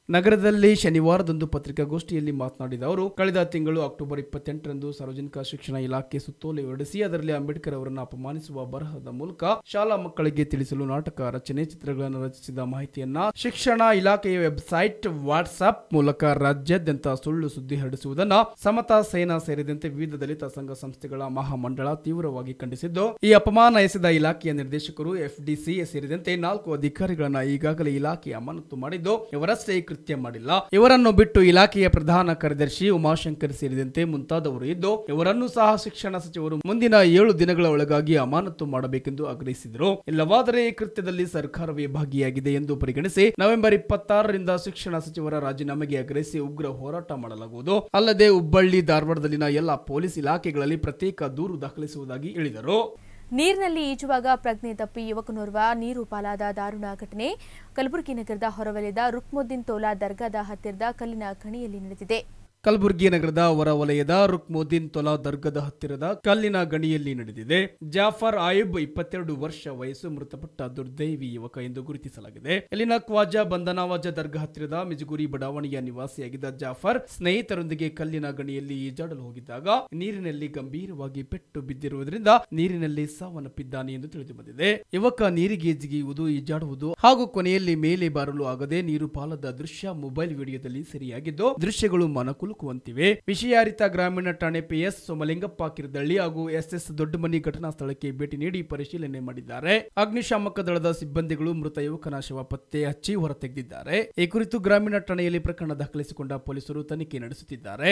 ನಗರದಲ್ಲಿ ಶನಿವಾರದಂದು ಪತ್ರಿಕಾಗೋಷ್ಠಿಯಲ್ಲಿ ಮಾತನಾಡಿದ ಅವರು ಕಳೆದ ತಿಂಗಳು ಅಕ್ಟೋಬರ್ ಇಪ್ಪತ್ತೆಂಟರಂದು ಸಾರ್ವಜನಿಕ ಶಿಕ್ಷಣ ಇಲಾಖೆ ಸುತ್ತೋಲೆ ಹೊರಡಿಸಿ ಅದರಲ್ಲಿ ಅಂಬೇಡ್ಕರ್ ಅವರನ್ನು ಅಪಮಾನಿಸುವ ಬರಹದ ಮೂಲಕ ಶಾಲಾ ಮಕ್ಕಳಿಗೆ ತಿಳಿಸಲು ನಾಟಕ ರಚನೆ ಚಿತ್ರಗಳನ್ನು ರಚಿಸಿದ ಮಾಹಿತಿಯನ್ನ ಶಿಕ್ಷಣ ಇಲಾಖೆಯ ವೆಬ್ಸೈಟ್ ವಾಟ್ಸ್ಆಪ್ ಮೂಲಕ ರಾಜ್ಯಾದ್ಯಂತ ಸುಳ್ಳು ಸುದ್ದಿ ಹರಡಿಸುವುದನ್ನ ಸಮತಾ ಸೇನಾ ಸೇರಿದಂತೆ ವಿವಿಧ ದಲಿತ ಸಂಘ ಸಂಸ್ಥೆಗಳ ಮಹಾಮಂಡಳ ತೀವ್ರವಾಗಿ ಖಂಡಿಸಿದ್ದು ಈ ಅಪಮಾನ ಎಸೆದ ಇಲಾಖೆಯ ನಿರ್ದೇಶಕರು ಎಫ್ಡಿಸಿ ಸೇರಿದಂತೆ ನಾಲ್ಕು ಅಧಿಕಾರಿಗಳನ್ನ ಈಗಾಗಲೇ ಇಲಾಖೆ ಅಮಾನತು ಮಾಡಿದ್ದು ಇವರಷ್ಟೇ ಈ ಕೃತ್ಯ ಮಾಡಿಲ್ಲ ಇವರನ್ನು ಬಿಟ್ಟು ಇಲಾಖೆಯ ಪ್ರಧಾನ ಕಾರ್ಯದರ್ಶಿ ಉಮಾಶಂಕರ್ ಸೇರಿದಂತೆ ಮುಂತಾದವರು ಇದ್ದು ಇವರನ್ನು ಸಹ ಶಿಕ್ಷಣ ಸಚಿವರು ಮುಂದಿನ ಏಳು ದಿನಗಳ ಒಳಗಾಗಿ ಅಮಾನತು ಮಾಡಬೇಕೆಂದು ಆಗ್ರಹಿಸಿದರು ಇಲ್ಲವಾದರೆ ಈ ಕೃತ್ಯದಲ್ಲಿ ಸರ್ಕಾರವೇ ಭಾಗಿಯಾಗಿದೆ ಎಂದು ಪರಿಗಣಿಸಿ ನವೆಂಬರ್ ಇಪ್ಪತ್ತಾರರಿಂದ ಶಿಕ್ಷಣ ಸಚಿವರ ರಾಜೀನಾಮೆಗೆ ಆಗ್ರಹಿಸಿ ಉಗ್ರ ಹೋರಾಟ ಮಾಡಲಾಗುವುದು ಅಲ್ಲದೆ ಹುಬ್ಬಳ್ಳಿ ಧಾರವಾಡದಲ್ಲಿನ ಎಲ್ಲ ಪೊಲೀಸ್ ಇಲಾಖೆಗಳಲ್ಲಿ ಪ್ರತ್ಯೇಕ ದೂರು ದಾಖಲಿಸುವುದಾಗಿ ಹೇಳಿದರು
ನೀರಿನಲ್ಲಿ ಈಜುವಾಗ ಪ್ರಜ್ಞೆ ತಪ್ಪಿ ಯುವಕನೋರ್ವ ನೀರು ಪಾಲಾದ ದಾರುಣ ಘಟನೆ ಕಲಬುರಗಿ ನಗರದ ಹೊರವಲಯದ ರುಕ್ಮುದ್ದೀನ್ ತೋಲಾ ದರ್ಗಾದ ಹತ್ತಿರದ ಕಲ್ಲಿನ ಖಣಿಯಲ್ಲಿ ನಡೆದಿದೆ
ಕಲಬುರಗಿ ನಗರದ ಹೊರವಲಯದ ರುಕ್ಮುದ್ದೀನ್ ತೊಲಾ ದರ್ಗದ ಹತ್ತಿರದ ಕಲ್ಲಿನ ಗಣಿಯಲ್ಲಿ ನಡೆದಿದೆ ಜಾಫರ್ ಆಯುಬ್ ಇಪ್ಪತ್ತೆರಡು ವರ್ಷ ವಯಸ್ಸು ಮೃತಪಟ್ಟ ದುರ್ದೈವಿ ಯುವಕ ಎಂದು ಗುರುತಿಸಲಾಗಿದೆ ಇಲ್ಲಿನ ಕ್ವಾಜಾ ಬಂಧನವಾಜ ದರ್ಗಾ ಹತ್ತಿರದ ಮಿಜುಗುರಿ ಬಡಾವಣೆಯ ನಿವಾಸಿಯಾಗಿದ್ದ ಜಾಫರ್ ಸ್ನೇಹಿತರೊಂದಿಗೆ ಕಲ್ಲಿನ ಗಣಿಯಲ್ಲಿ ಈಜಾಡಲು ಹೋಗಿದ್ದಾಗ ನೀರಿನಲ್ಲಿ ಗಂಭೀರವಾಗಿ ಪೆಟ್ಟು ಬಿದ್ದಿರುವುದರಿಂದ ನೀರಿನಲ್ಲಿ ಸಾವನ್ನಪ್ಪಿದ್ದಾನೆ ಎಂದು ತಿಳಿದು ಬಂದಿದೆ ಯುವಕ ನೀರಿಗೆ ಜಿಗಿಯುವುದು ಈಜಾಡುವುದು ಹಾಗೂ ಕೊನೆಯಲ್ಲಿ ಮೇಲೆ ಬಾರಲು ಆಗದೆ ನೀರು ಪಾಲದ ದೃಶ್ಯ ಮೊಬೈಲ್ ವಿಡಿಯೋದಲ್ಲಿ ಸೆರೆಯಾಗಿದ್ದು ದೃಶ್ಯಗಳು ಮನಕುಲುಕುವಂತಿವೆ ವಿಷಯ ಅರಿತ ಗ್ರಾಮೀಣ ಠಾಣೆ ಪಿಎಸ್ ಸೋಮಲಿಂಗಪ್ಪ ಕಿರದಳ್ಳಿ ಹಾಗೂ ಎಸ್ಎಸ್ ದೊಡ್ಡಮನಿ ಘಟನಾ ಸ್ಥಳಕ್ಕೆ ಭೇಟಿ ನೀಡಿ ಪರಿಶೀಲನೆ ಮಾಡಿದ್ದಾರೆ ಅಗ್ನಿಶಾಮಕ ದಳದ ಸಿಬ್ಬಂದಿಗಳು ಮೃತ ಯುವಕನ ಶವ ಪತ್ತೆ ಹಚ್ಚಿ ಹೊರತೆಗೆದಿದ್ದಾರೆ ಈ ಕುರಿತು ಗ್ರಾಮೀಣ ಠಾಣೆಯಲ್ಲಿ ಪ್ರಕರಣ ದಾಖಲಿಸಿಕೊಂಡ ಪೊಲೀಸರು ತನಿಖೆ ನಡೆಸುತ್ತಿದ್ದಾರೆ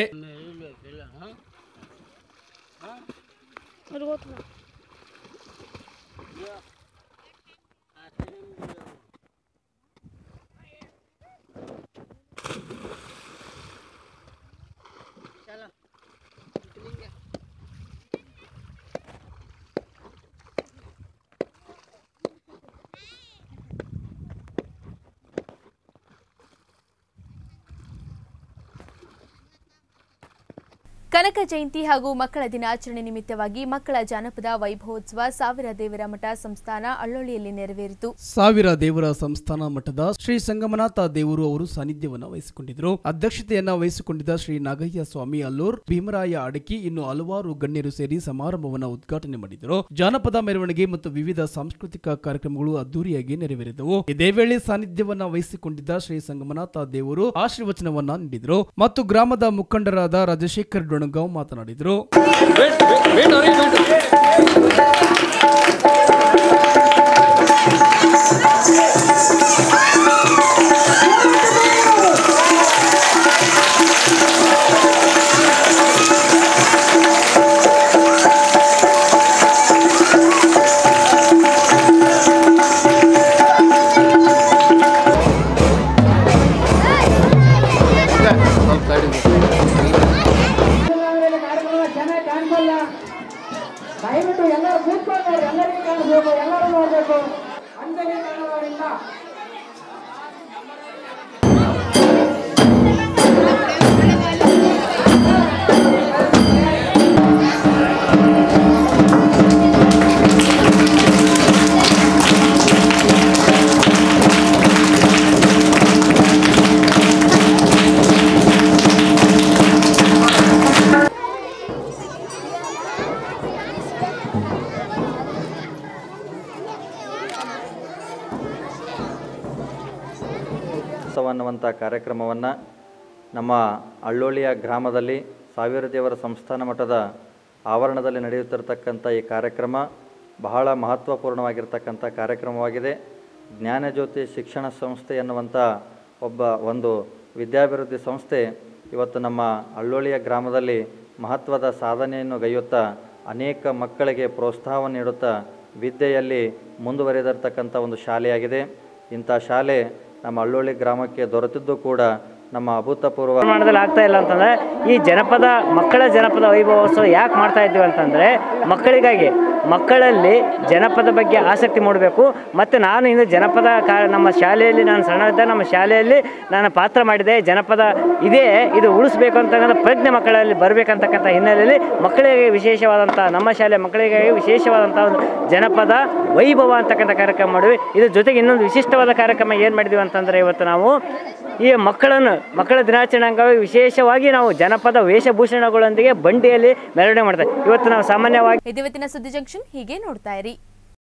ಕನಕ ಜಯಂತಿ ಹಾಗೂ ಮಕ್ಕಳ ದಿನಾಚರಣೆ ನಿಮಿತ್ತವಾಗಿ ಮಕ್ಕಳ ಜಾನಪದ ವೈಭವೋತ್ಸವ ಸಾವಿರ ದೇವರ ಮಠ ಸಂಸ್ಥಾನ ಅಳ್ಳೊಳ್ಳಿಯಲ್ಲಿ ನೆರವೇರಿತು
ಸಾವಿರ ದೇವರ ಸಂಸ್ಥಾನ ಮಠದ ಶ್ರೀ ಸಂಗಮನಾಥ ದೇವರು ಅವರು ಸಾನ್ನಿಧ್ಯವನ್ನ ವಹಿಸಿಕೊಂಡಿದ್ದರು ಅಧ್ಯಕ್ಷತೆಯನ್ನ ವಹಿಸಿಕೊಂಡಿದ್ದ ಶ್ರೀ ನಾಗಯ್ಯ ಸ್ವಾಮಿ ಅಲ್ಲೂರ್ ಭೀಮರಾಯ ಅಡಕಿ ಇನ್ನು ಹಲವಾರು ಗಣ್ಯರು ಸೇರಿ ಸಮಾರಂಭವನ್ನ ಉದ್ಘಾಟನೆ ಮಾಡಿದರು ಜಾನಪದ ಮೆರವಣಿಗೆ ಮತ್ತು ವಿವಿಧ ಸಾಂಸ್ಕೃತಿಕ ಕಾರ್ಯಕ್ರಮಗಳು ಅದ್ದೂರಿಯಾಗಿ ನೆರವೇರಿದವು ಇದೇ ವೇಳೆ ಸಾನ್ನಿಧ್ಯವನ್ನ ವಹಿಸಿಕೊಂಡಿದ್ದ ಶ್ರೀ ಸಂಗಮನಾಥ ದೇವರು ಆಶೀರ್ವಚನವನ್ನ ನೀಡಿದರು ಮತ್ತು ಗ್ರಾಮದ ಮುಖಂಡರಾದ ರಾಜಶೇಖರ್ ಡೊಣಗಾಂವ್ ಮಾತನಾಡಿದರು
ಚೆನ್ನಾಗಿ ಕಾಣಿಸಲ್ಲ ದಯವಿಟ್ಟು ಎಲ್ಲರೂ ಕೂತ್ಕೊಂಡ್ರೆ ಎಲ್ಲರಿಗೂ ಕಾಣಿಸ್ಬೇಕು ಎಲ್ಲರೂ ನೋಡ್ಬೇಕು ಅಂಜಲಿ ಕಾಣುವವರಿಂದ
ಉತ್ಸವ ಅನ್ನುವಂಥ ಕಾರ್ಯಕ್ರಮವನ್ನು ನಮ್ಮ ಅಳ್ಳೋಳಿಯ ಗ್ರಾಮದಲ್ಲಿ ಸಾವಿರ ದೇವರ ಸಂಸ್ಥಾನ ಮಠದ ಆವರಣದಲ್ಲಿ ನಡೆಯುತ್ತಿರತಕ್ಕಂಥ ಈ ಕಾರ್ಯಕ್ರಮ ಬಹಳ ಮಹತ್ವಪೂರ್ಣವಾಗಿರ್ತಕ್ಕಂಥ ಕಾರ್ಯಕ್ರಮವಾಗಿದೆ ಜ್ಞಾನಜ್ಯೋತಿ ಶಿಕ್ಷಣ ಸಂಸ್ಥೆ ಎನ್ನುವಂಥ ಒಬ್ಬ ಒಂದು ವಿದ್ಯಾಭಿವೃದ್ಧಿ ಸಂಸ್ಥೆ ಇವತ್ತು ನಮ್ಮ ಅಳ್ಳೋಳಿಯ ಗ್ರಾಮದಲ್ಲಿ ಮಹತ್ವದ ಸಾಧನೆಯನ್ನು ಗೈಯುತ್ತಾ ಅನೇಕ ಮಕ್ಕಳಿಗೆ ಪ್ರೋತ್ಸಾಹವನ್ನು ನೀಡುತ್ತಾ ವಿದ್ಯೆಯಲ್ಲಿ ಮುಂದುವರೆದಿರ್ತಕ್ಕಂಥ ಒಂದು ಶಾಲೆಯಾಗಿದೆ ಇಂಥ ಶಾಲೆ ನಮ್ಮ ಅಳ್ಳೋಳಿ ಗ್ರಾಮಕ್ಕೆ ದೊರೆತಿದ್ದು ಕೂಡ ನಮ್ಮ ಅಭೂತಪೂರ್ವ
ಪ್ರಮಾಣದಲ್ಲಿ ಆಗ್ತಾ ಇಲ್ಲ ಅಂತಂದ್ರೆ ಈ ಜನಪದ ಮಕ್ಕಳ ಜನಪದ ವೈಭವೋತ್ಸವ ಯಾಕೆ ಮಾಡ್ತಾ ಇದ್ದೀವಿ ಅಂತಂದ್ರೆ ಮಕ್ಕಳಿಗಾಗಿ ಮಕ್ಕಳಲ್ಲಿ ಜನಪದ ಬಗ್ಗೆ ಆಸಕ್ತಿ ಮೂಡಬೇಕು ಮತ್ತು ನಾನು ಇಂದು ಜನಪದ ಕಾ ನಮ್ಮ ಶಾಲೆಯಲ್ಲಿ ನಾನು ಸಣ್ಣವಿದ್ದ ನಮ್ಮ ಶಾಲೆಯಲ್ಲಿ ನಾನು ಪಾತ್ರ ಮಾಡಿದೆ ಜನಪದ ಇದೇ ಇದು ಉಳಿಸ್ಬೇಕು ಅಂತಕ್ಕಂಥ ಪ್ರಜ್ಞೆ ಮಕ್ಕಳಲ್ಲಿ ಬರಬೇಕಂತಕ್ಕಂಥ ಹಿನ್ನೆಲೆಯಲ್ಲಿ ಮಕ್ಕಳಿಗೆ ವಿಶೇಷವಾದಂಥ ನಮ್ಮ ಶಾಲೆ ಮಕ್ಕಳಿಗಾಗಿ ವಿಶೇಷವಾದಂಥ ಒಂದು ಜನಪದ ವೈಭವ ಅಂತಕ್ಕಂಥ ಕಾರ್ಯಕ್ರಮ ಮಾಡಿದ್ವಿ ಇದ್ರ ಜೊತೆಗೆ ಇನ್ನೊಂದು ವಿಶಿಷ್ಟವಾದ ಕಾರ್ಯಕ್ರಮ ಏನು ಮಾಡಿದ್ವಿ ಅಂತಂದರೆ ಇವತ್ತು ನಾವು ಈ ಮಕ್ಕಳನ್ನು ಮಕ್ಕಳ ದಿನಾಚರಣೆ ಅಂಗವಾಗಿ ವಿಶೇಷವಾಗಿ ನಾವು ಜನಪದ ವೇಷಭೂಷಣಗಳೊಂದಿಗೆ ಬಂಡಿಯಲ್ಲಿ ಮೆರವಣಿಗೆ ಮಾಡ್ತಾರೆ ಇವತ್ತು ನಾವು ಸಾಮಾನ್ಯವಾಗಿ
ಇದಿವತ್ತಿನ ಸುದ್ದಿ ಜಂಕ್ಷನ್ ಹೀಗೆ ನೋಡ್ತಾ ಇರಿ